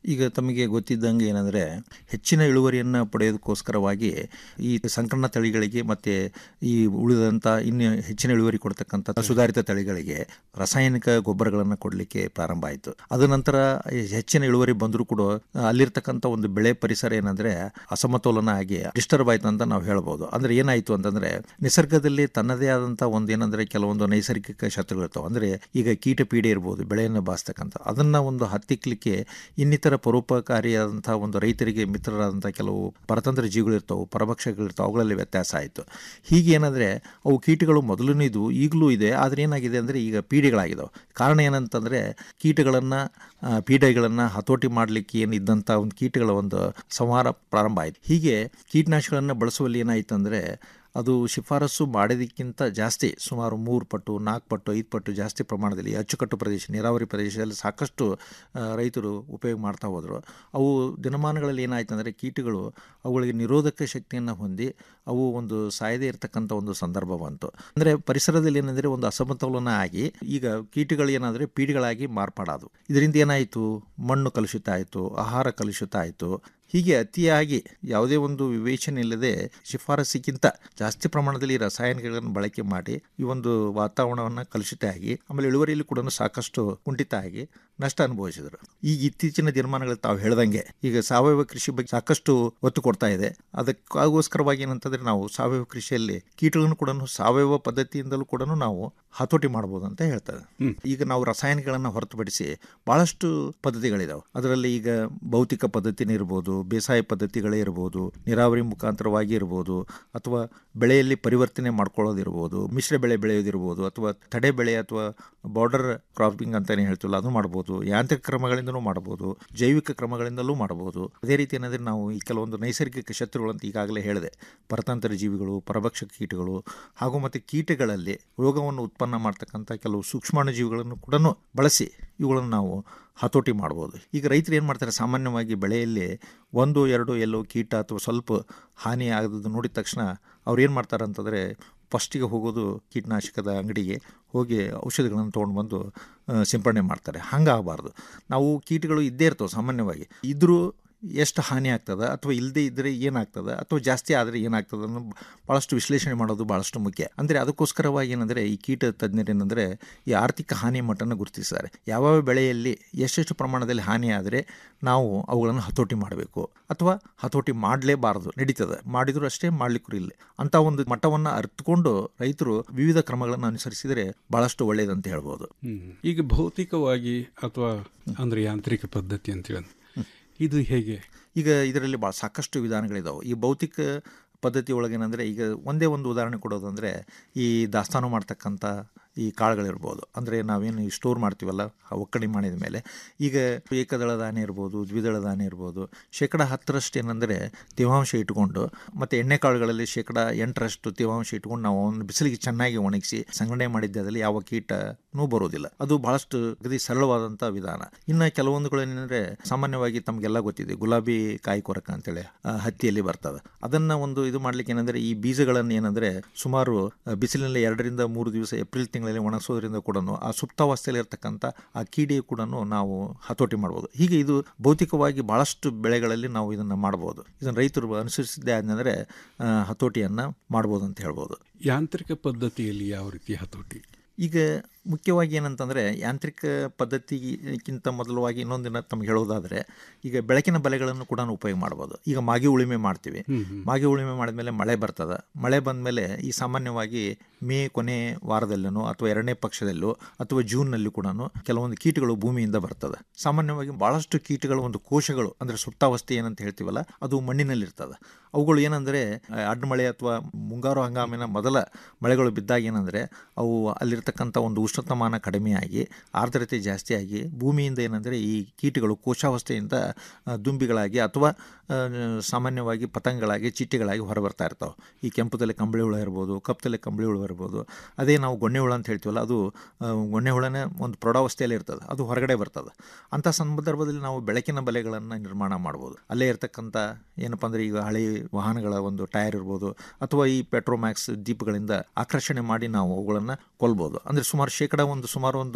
ಈಗ ತಮಗೆ ಗೊತ್ತಿದ್ದಂಗೆ ಏನಂದರೆ ಹೆಚ್ಚಿನ ಇಳುವರಿಯನ್ನು ಪಡೆಯೋದಕ್ಕೋಸ್ಕರವಾಗಿ ಈ ಸಂಕರಣ ತಳಿಗಳಿಗೆ ಮತ್ತು ಈ ಉಳಿದಂಥ ಇನ್ನು ಹೆಚ್ಚಿನ ಇಳುವರಿ ಕೊಡ್ತಕ್ಕಂಥ ಸುಧಾರಿತ ತಳಿಗಳಿಗೆ ರಾಸಾಯನಿಕ ಗೊಬ್ಬರಗಳನ್ನು ಕೊಡಲಿಕ್ಕೆ ಪ್ರಾರಂಭ ಆಯಿತು ಅದ ನಂತರ ಈ ಹೆಚ್ಚಿನ ಇಳುವರಿ ಬಂದರೂ ಕೂಡ ಅಲ್ಲಿರ್ತಕ್ಕಂಥ ಒಂದು ಬೆಳೆ ಪರಿಸರ ಏನಂದರೆ ಅಸಮತೋಲನ ಆಗಿ ಡಿಸ್ಟರ್ಬ್ ಆಯಿತು ಅಂತ ನಾವು ಹೇಳ್ಬೋದು ಅಂದರೆ ಏನಾಯಿತು ಅಂತಂದರೆ ನಿಸರ್ಗದಲ್ಲಿ ತನ್ನದೇ ಆದಂಥ ಒಂದು ಏನಂದರೆ ಕೆಲವೊಂದು ನೈಸರ್ಗಿಕ ಶತ್ರುಗಳಿರ್ತಾವೆ ಅಂದರೆ ಈಗ ಕೀಟ ಪೀಡೆ ಇರ್ಬೋದು ಬೆಳೆಯನ್ನು ಬಾಸ್ತಕ್ಕಂಥ ಅದನ್ನು ಒಂದು ಹತ್ತಿಕ್ಕಲಿಕ್ಕೆ ಇನ್ನಿತರ ಪರೋಪಕಾರಿಯಾದಂಥ ಒಂದು ರೈತರಿಗೆ ಮಿತ್ರರಾದಂಥ ಕೆಲವು ಪರತಂತ್ರ ಜೀವಿಗಳಿರ್ತಾವೆ ಪರಭಕ್ಷಗಳಿರ್ತಾವೆ ಅವುಗಳಲ್ಲಿ ವ್ಯತ್ಯಾಸ ಆಯಿತು ಹೀಗೆ ಏನಂದರೆ ಅವು ಕೀಟಗಳು ಮೊದಲೂ ಇದು ಈಗಲೂ ಇದೆ ಆದರೆ ಏನಾಗಿದೆ ಅಂದರೆ ಈಗ ಪೀಡೆಗಳಾಗಿದ್ದಾವೆ ಕಾರಣ ಏನಂತಂದರೆ ಕೀಟಗಳನ್ನು ಪೀಡೆಗಳನ್ನು ಹತೋಟಿ ಮಾಡಲಿಕ್ಕೆ ಏನಿದ್ದಂಥ ಒಂದು ಕೀಟಗಳ ಒಂದು ಸಂಹಾರ ಪ್ರಾರಂಭ ಆಯಿತು ಹೀಗೆ ಕೀಟನಾಶಕಗಳನ್ನು ಬಳಸುವಲ್ಲಿ ಏನಾಯಿತು ಅಂದರೆ ಅದು ಶಿಫಾರಸು ಮಾಡೋದಕ್ಕಿಂತ ಜಾಸ್ತಿ ಸುಮಾರು ಮೂರು ಪಟ್ಟು ನಾಲ್ಕು ಪಟ್ಟು ಐದು ಪಟ್ಟು ಜಾಸ್ತಿ ಪ್ರಮಾಣದಲ್ಲಿ ಅಚ್ಚುಕಟ್ಟು ಪ್ರದೇಶ ನೀರಾವರಿ ಪ್ರದೇಶದಲ್ಲಿ ಸಾಕಷ್ಟು ಆ, ರೈತರು ಉಪಯೋಗ ಮಾಡ್ತಾ ಹೋದರು ಅವು ದಿನಮಾನಗಳಲ್ಲಿ ಏನಾಯ್ತು ಅಂದರೆ ಕೀಟಗಳು ಅವುಗಳಿಗೆ ನಿರೋಧಕ ಶಕ್ತಿಯನ್ನು ಹೊಂದಿ ಅವು ಒಂದು ಸಾಯದೇ ಇರತಕ್ಕಂಥ ಒಂದು ಸಂದರ್ಭ ಬಂತು ಅಂದರೆ ಪರಿಸರದಲ್ಲಿ ಏನಂದರೆ ಒಂದು ಅಸಮತೋಲನ ಆಗಿ ಈಗ ಕೀಟಗಳು ಏನಾದರೆ ಪೀಡಿಗಳಾಗಿ ಮಾರ್ಪಾಡೋದು ಇದರಿಂದ ಏನಾಯಿತು ಮಣ್ಣು ಕಲುಷಿತ ಆಯಿತು ಆಹಾರ ಕಲುಷಿತ ಆಯಿತು ಹೀಗೆ ಅತಿಯಾಗಿ ಯಾವುದೇ ಒಂದು ವಿವೇಚನೆ ಇಲ್ಲದೆ ಶಿಫಾರಸ್ಸಿಗಿಂತ ಜಾಸ್ತಿ ಪ್ರಮಾಣದಲ್ಲಿ ರಾಸಾಯನಿಕಗಳನ್ನು ಬಳಕೆ ಮಾಡಿ ಈ ಒಂದು ವಾತಾವರಣವನ್ನು ಕಲುಷಿತ ಆಗಿ ಆಮೇಲೆ ಇಳುವರಿಯಲ್ಲಿ ಕೂಡ ಸಾಕಷ್ಟು ಕುಂಠಿತ ಆಗಿ ನಷ್ಟ ಅನುಭವಿಸಿದರು ಈಗ ಇತ್ತೀಚಿನ ದಿನಮಾನಗಳಲ್ಲಿ ತಾವು ಹೇಳ್ದಂಗೆ ಈಗ ಸಾವಯವ ಕೃಷಿ ಬಗ್ಗೆ ಸಾಕಷ್ಟು ಒತ್ತು ಕೊಡ್ತಾ ಇದೆ ಅದಕ್ಕಾಗೋಸ್ಕರವಾಗಿ ಏನಂತಂದ್ರೆ ನಾವು ಸಾವಯವ ಕೃಷಿಯಲ್ಲಿ ಕೀಟಗಳನ್ನು ಕೂಡ ಸಾವಯವ ಪದ್ಧತಿಯಿಂದಲೂ ಕೂಡ ನಾವು ಹತೋಟಿ ಮಾಡ್ಬೋದು ಅಂತ ಹೇಳ್ತಾರೆ ಈಗ ನಾವು ರಾಸಾಯನಿಕಗಳನ್ನು ಹೊರತುಪಡಿಸಿ ಬಹಳಷ್ಟು ಪದ್ಧತಿಗಳಿದಾವೆ ಅದರಲ್ಲಿ ಈಗ ಭೌತಿಕ ಪದ್ಧತಿನೇ ಇರ್ಬೋದು ಬೇಸಾಯ ಪದ್ಧತಿಗಳೇ ಇರ್ಬೋದು ನೀರಾವರಿ ಮುಖಾಂತರವಾಗಿ ಇರ್ಬೋದು ಅಥವಾ ಬೆಳೆಯಲ್ಲಿ ಪರಿವರ್ತನೆ ಮಾಡ್ಕೊಳ್ಳೋದಿರ್ಬೋದು ಮಿಶ್ರ ಬೆಳೆ ಬೆಳೆಯೋದಿರ್ಬೋದು ಅಥವಾ ತಡೆ ಬೆಳೆ ಅಥವಾ ಬಾರ್ಡರ್ ಕ್ರಾಪಿಂಗ್ ಅಂತಾನೆ ಹೇಳ್ತೀವಲ್ಲ ಅದು ಮಾಡ್ಬೋದು ಯಾಂತ್ರಿಕ ಕ್ರಮಗಳಿಂದಲೂ ಮಾಡ್ಬೋದು ಜೈವಿಕ ಕ್ರಮಗಳಿಂದಲೂ ಮಾಡ್ಬೋದು ಅದೇ ರೀತಿ ಏನಂದರೆ ನಾವು ಈ ಕೆಲವೊಂದು ನೈಸರ್ಗಿಕ ಶತ್ರುಗಳು ಅಂತ ಈಗಾಗಲೇ ಹೇಳಿದೆ ಪರತಂತ್ರ ಜೀವಿಗಳು ಪರಭಕ್ಷಕ ಕೀಟಗಳು ಹಾಗೂ ಮತ್ತು ಕೀಟಗಳಲ್ಲಿ ರೋಗವನ್ನು ಉತ್ಪನ್ನ ಮಾಡ್ತಕ್ಕಂಥ ಕೆಲವು ಸೂಕ್ಷ್ಮಾಣು ಜೀವಿಗಳನ್ನು ಕೂಡ ಬಳಸಿ ಇವುಗಳನ್ನು ನಾವು ಹತೋಟಿ ಮಾಡ್ಬೋದು ಈಗ ರೈತರು ಏನು ಮಾಡ್ತಾರೆ ಸಾಮಾನ್ಯವಾಗಿ ಬೆಳೆಯಲ್ಲಿ ಒಂದು ಎರಡು ಎಲ್ಲೋ ಕೀಟ ಅಥವಾ ಸ್ವಲ್ಪ ಹಾನಿ ಆಗದ್ದು ನೋಡಿದ ತಕ್ಷಣ ಅವ್ರು ಏನು ಮಾಡ್ತಾರೆ ಅಂತಂದರೆ ಫಸ್ಟಿಗೆ ಹೋಗೋದು ಕೀಟನಾಶಕದ ಅಂಗಡಿಗೆ ಹೋಗಿ ಔಷಧಿಗಳನ್ನು ತೊಗೊಂಡು ಬಂದು ಆ, ಸಿಂಪಡಣೆ ಮಾಡ್ತಾರೆ ಹಂಗಾಗಬಾರ್ದು ನಾವು ಕೀಟಗಳು ಇದ್ದೇ ಇರ್ತವೆ ಸಾಮಾನ್ಯವಾಗಿ ಇದ್ದರೂ ಎಷ್ಟು ಹಾನಿ ಆಗ್ತದೆ ಅಥವಾ ಇಲ್ಲದೇ ಇದ್ದರೆ ಏನಾಗ್ತದೆ ಅಥವಾ ಜಾಸ್ತಿ ಆದರೆ ಏನಾಗ್ತದೆ ಅನ್ನೋ ಭಾಳಷ್ಟು ವಿಶ್ಲೇಷಣೆ ಮಾಡೋದು ಭಾಳಷ್ಟು ಮುಖ್ಯ ಅಂದರೆ ಅದಕ್ಕೋಸ್ಕರವಾಗಿ ಏನಂದರೆ ಈ ಕೀಟ ತಜ್ಞರು ಏನಂದರೆ ಈ ಆರ್ಥಿಕ ಹಾನಿ ಮಟ್ಟನ ಗುರುತಿಸ್ತಾರೆ ಯಾವ್ಯಾವ ಬೆಳೆಯಲ್ಲಿ ಎಷ್ಟೆಷ್ಟು ಪ್ರಮಾಣದಲ್ಲಿ ಹಾನಿ ಆದರೆ ನಾವು ಅವುಗಳನ್ನು ಹತೋಟಿ ಮಾಡಬೇಕು ಅಥವಾ ಹತೋಟಿ ಮಾಡಲೇಬಾರದು ನಡೀತದೆ ಮಾಡಿದರೂ ಅಷ್ಟೇ ಮಾಡ್ಲಿಕ್ಕೂ ಇಲ್ಲ ಅಂತ ಒಂದು ಮಟ್ಟವನ್ನು ಅರ್ಥಕೊಂಡು ರೈತರು ವಿವಿಧ ಕ್ರಮಗಳನ್ನು ಅನುಸರಿಸಿದರೆ ಭಾಳಷ್ಟು ಒಳ್ಳೆಯದಂತ ಹೇಳ್ಬೋದು ಹ್ಮ್. ಈಗ ಭೌತಿಕವಾಗಿ ಅಥವಾ ಅಂದ್ರೆ ಯಾಂತ್ರಿಕ ಪದ್ಧತಿ ಅಂತೇಳಿ ಇದು ಹೇಗೆ ಈಗ ಇದರಲ್ಲಿ ಭಾಳ ಸಾಕಷ್ಟು ವಿಧಾನಗಳಿದಾವೆ ಈ ಭೌತಿಕ ಪದ್ಧತಿ ಒಳಗೇನೆಂದರೆ ಈಗ ಒಂದೇ ಒಂದು ಉದಾಹರಣೆ ಕೊಡೋದಂದರೆ ಈ ದಾಸ್ತಾನು ಮಾಡ್ತಕ್ಕಂಥ ಈ ಕಾಳುಗಳಿರ್ಬೋದು ಅಂದರೆ ನಾವೇನು ಈ ಸ್ಟೋರ್ ಮಾಡ್ತೀವಲ್ಲ ಆ ಒಕ್ಕಣೆ ಮಾಡಿದ ಮೇಲೆ ಈಗ ಏಕದಳ ಧಾನ್ಯ ಇರ್ಬೋದು ದ್ವಿದಳ ಧಾನ್ಯ ಇರ್ಬೋದು ಶೇಕಡ ಹತ್ತರಷ್ಟು ಏನಂದರೆ ತೇವಾಂಶ ಇಟ್ಕೊಂಡು ಮತ್ತು ಎಣ್ಣೆ ಕಾಳುಗಳಲ್ಲಿ ಶೇಕಡ ಎಂಟರಷ್ಟು ತೇವಾಂಶ ಇಟ್ಕೊಂಡು ನಾವು ಅವನ್ನ ಬಿಸಿಲಿಗೆ ಚೆನ್ನಾಗಿ ಒಣಗಿಸಿ ಸಂಗ್ರಹಣೆ ಮಾಡಿದ್ದದಲ್ಲಿ ಯಾವ ಕೀಟನೂ ಬರೋದಿಲ್ಲ ಅದು ಬಹಳಷ್ಟು ಅಗದಿ ಸರಳವಾದಂಥ ವಿಧಾನ ಇನ್ನು ಕೆಲವೊಂದುಗಳು ಏನಂದರೆ ಸಾಮಾನ್ಯವಾಗಿ ತಮಗೆಲ್ಲ ಗೊತ್ತಿದೆ ಗುಲಾಬಿ ಕಾಯಿ ಕೊರಕ ಅಂತೇಳಿ ಆ, ಹತ್ತಿಯಲ್ಲಿ ಬರ್ತದೆ ಅದನ್ನ ಒಂದು ಇದು ಮಾಡ್ಲಿಕ್ಕೆ ಏನಂದ್ರೆ ಈ ಬೀಜಗಳನ್ನು ಏನಂದ್ರೆ ಸುಮಾರು ಆ, ಬಿಸಿಲಿನಲ್ಲಿ ಎರಡರಿಂದ ಮೂರು ದಿವಸ ಏಪ್ರಿಲ್ ತಿಂಗಳಲ್ಲಿ ಒಣಗಿಸೋದ್ರಿಂದ ಕೂಡ ಆ ಸುಪ್ತಾವಸ್ಥೆಯಲ್ಲಿ ಇರತಕ್ಕಂಥ ಆ ಕೀಡೆ ಕೂಡ ನಾವು ಹತೋಟಿ ಮಾಡ್ಬೋದು ಹೀಗೆ ಇದು ಭೌತಿಕವಾಗಿ ಬಹಳಷ್ಟು ಬೆಳೆಗಳಲ್ಲಿ ನಾವು ಇದನ್ನ ಮಾಡ್ಬೋದು ಇದನ್ನು ರೈತರು ಅನುಸರಿಸಿದ್ದೇ ಆದ್ರೆ ಆ, ಹತೋಟಿಯನ್ನ ಮಾಡ್ಬೋದು ಅಂತ ಹೇಳ್ಬೋದು ಯಾಂತ್ರಿಕ ಪದ್ಧತಿಯಲ್ಲಿ ಯಾವ ರೀತಿ ಹತೋಟಿ ಈಗ ಮುಖ್ಯವಾಗಿ ಏನಂತಂದರೆ ಯಾಂತ್ರಿಕ ಪದ್ಧತಿಗಿಂತ ಮೊದಲವಾಗಿ ಇನ್ನೊಂದಿನ ತಮ್ಗೆ ಹೇಳೋದಾದರೆ ಈಗ ಬೆಳಕಿನ ಬಲೆಗಳನ್ನು ಕೂಡ ಉಪಯೋಗ ಮಾಡ್ಬೋದು ಈಗ ಮಾಗಿ ಉಳಿಮೆ ಮಾಡ್ತೀವಿ ಮಾಗಿ ಉಳಿಮೆ ಮಾಡಿದ್ಮೇಲೆ ಮಳೆ ಬರ್ತದೆ ಮಳೆ ಬಂದಮೇಲೆ ಈ ಸಾಮಾನ್ಯವಾಗಿ ಮೇ ಕೊನೆ ವಾರದಲ್ಲೂ ಅಥವಾ ಎರಡನೇ ಪಕ್ಷದಲ್ಲೂ ಅಥವಾ ಜೂನ್ನಲ್ಲಿ ಕೂಡ ಕೆಲವೊಂದು ಕೀಟಗಳು ಭೂಮಿಯಿಂದ ಬರ್ತದೆ ಸಾಮಾನ್ಯವಾಗಿ ಭಾಳಷ್ಟು ಕೀಟಗಳ ಒಂದು ಕೋಶಗಳು ಅಂದರೆ ಸುಪ್ತಾವಸ್ಥೆ ಏನಂತ ಹೇಳ್ತೀವಲ್ಲ ಅದು ಮಣ್ಣಿನಲ್ಲಿರ್ತದೆ ಅವುಗಳು ಏನಂದರೆ ಅಡ್ಡಮಳೆ ಅಥವಾ ಮುಂಗಾರು ಹಂಗಾಮಿನ ಮೊದಲ ಮಳೆಗಳು ಬಿದ್ದಾಗ ಏನಂದರೆ ಅವು ಅಲ್ಲಿರ್ತಕ್ಕಂಥ ಒಂದು ಉಷ್ಣತಾಮಾನ ಕಡಿಮೆಯಾಗಿ ಆರ್ದ್ರತೆ ಜಾಸ್ತಿಯಾಗಿ ಭೂಮಿಯಿಂದ ಏನಂದರೆ ಈ ಕೀಟಗಳು ಕೋಶಾವಸ್ಥೆಯಿಂದ ಆ, ದುಂಬಿಗಳಾಗಿ ಅಥವಾ ಆ, ಸಾಮಾನ್ಯವಾಗಿ ಪತಂಗಗಳಾಗಿ ಚಿಟ್ಟೆಗಳಾಗಿ ಹೊರಬರ್ತಾ ಇರ್ತಾವೆ ಈ ಕೆಂಪು ತಲೆ ಕಂಬಳಿ ಹುಳ ಇರ್ಬೋದು ಕಪ್ಪು ತಲೆ ಕಂಬಳಿ ಹುಳ ಇರ್ಬೋದು ಅದೇ ನಾವು ಗೊಣ್ಣೆ ಹುಳ ಅಂತ ಹೇಳ್ತೀವಲ್ಲ ಅದು ಆ, ಗೊಣ್ಣೆ ಹುಳನೇ ಒಂದು ಪ್ರೌಢಾವಸ್ಥೆಯಲ್ಲಿ ಇರ್ತದೆ ಅದು ಹೊರಗಡೆ ಬರ್ತದೆ ಅಂಥ ಸಂದರ್ಭದಲ್ಲಿ ನಾವು ಬೆಳಕಿನ ಬಲೆಗಳನ್ನು ನಿರ್ಮಾಣ ಮಾಡ್ಬೋದು ಅಲ್ಲೇ ಇರ್ತಕ್ಕಂಥ ಏನಪ್ಪ ಅಂದರೆ ಈಗ ಹಳೆ ವಾಹನಗಳ ಒಂದು ಟೈರ್ ಇರ್ಬೋದು ಅಥವಾ ಈ ಪೆಟ್ರೋಮ್ಯಾಕ್ಸ್ ದೀಪಗಳಿಂದ ಆಕರ್ಷಣೆ ಮಾಡಿ ನಾವು ಅವುಗಳನ್ನು ಕೊಲ್ಬೋದು ಅಂದರೆ ಸುಮಾರು ಶೇಕಡ ಒಂದು ಸುಮಾರು ಒಂದು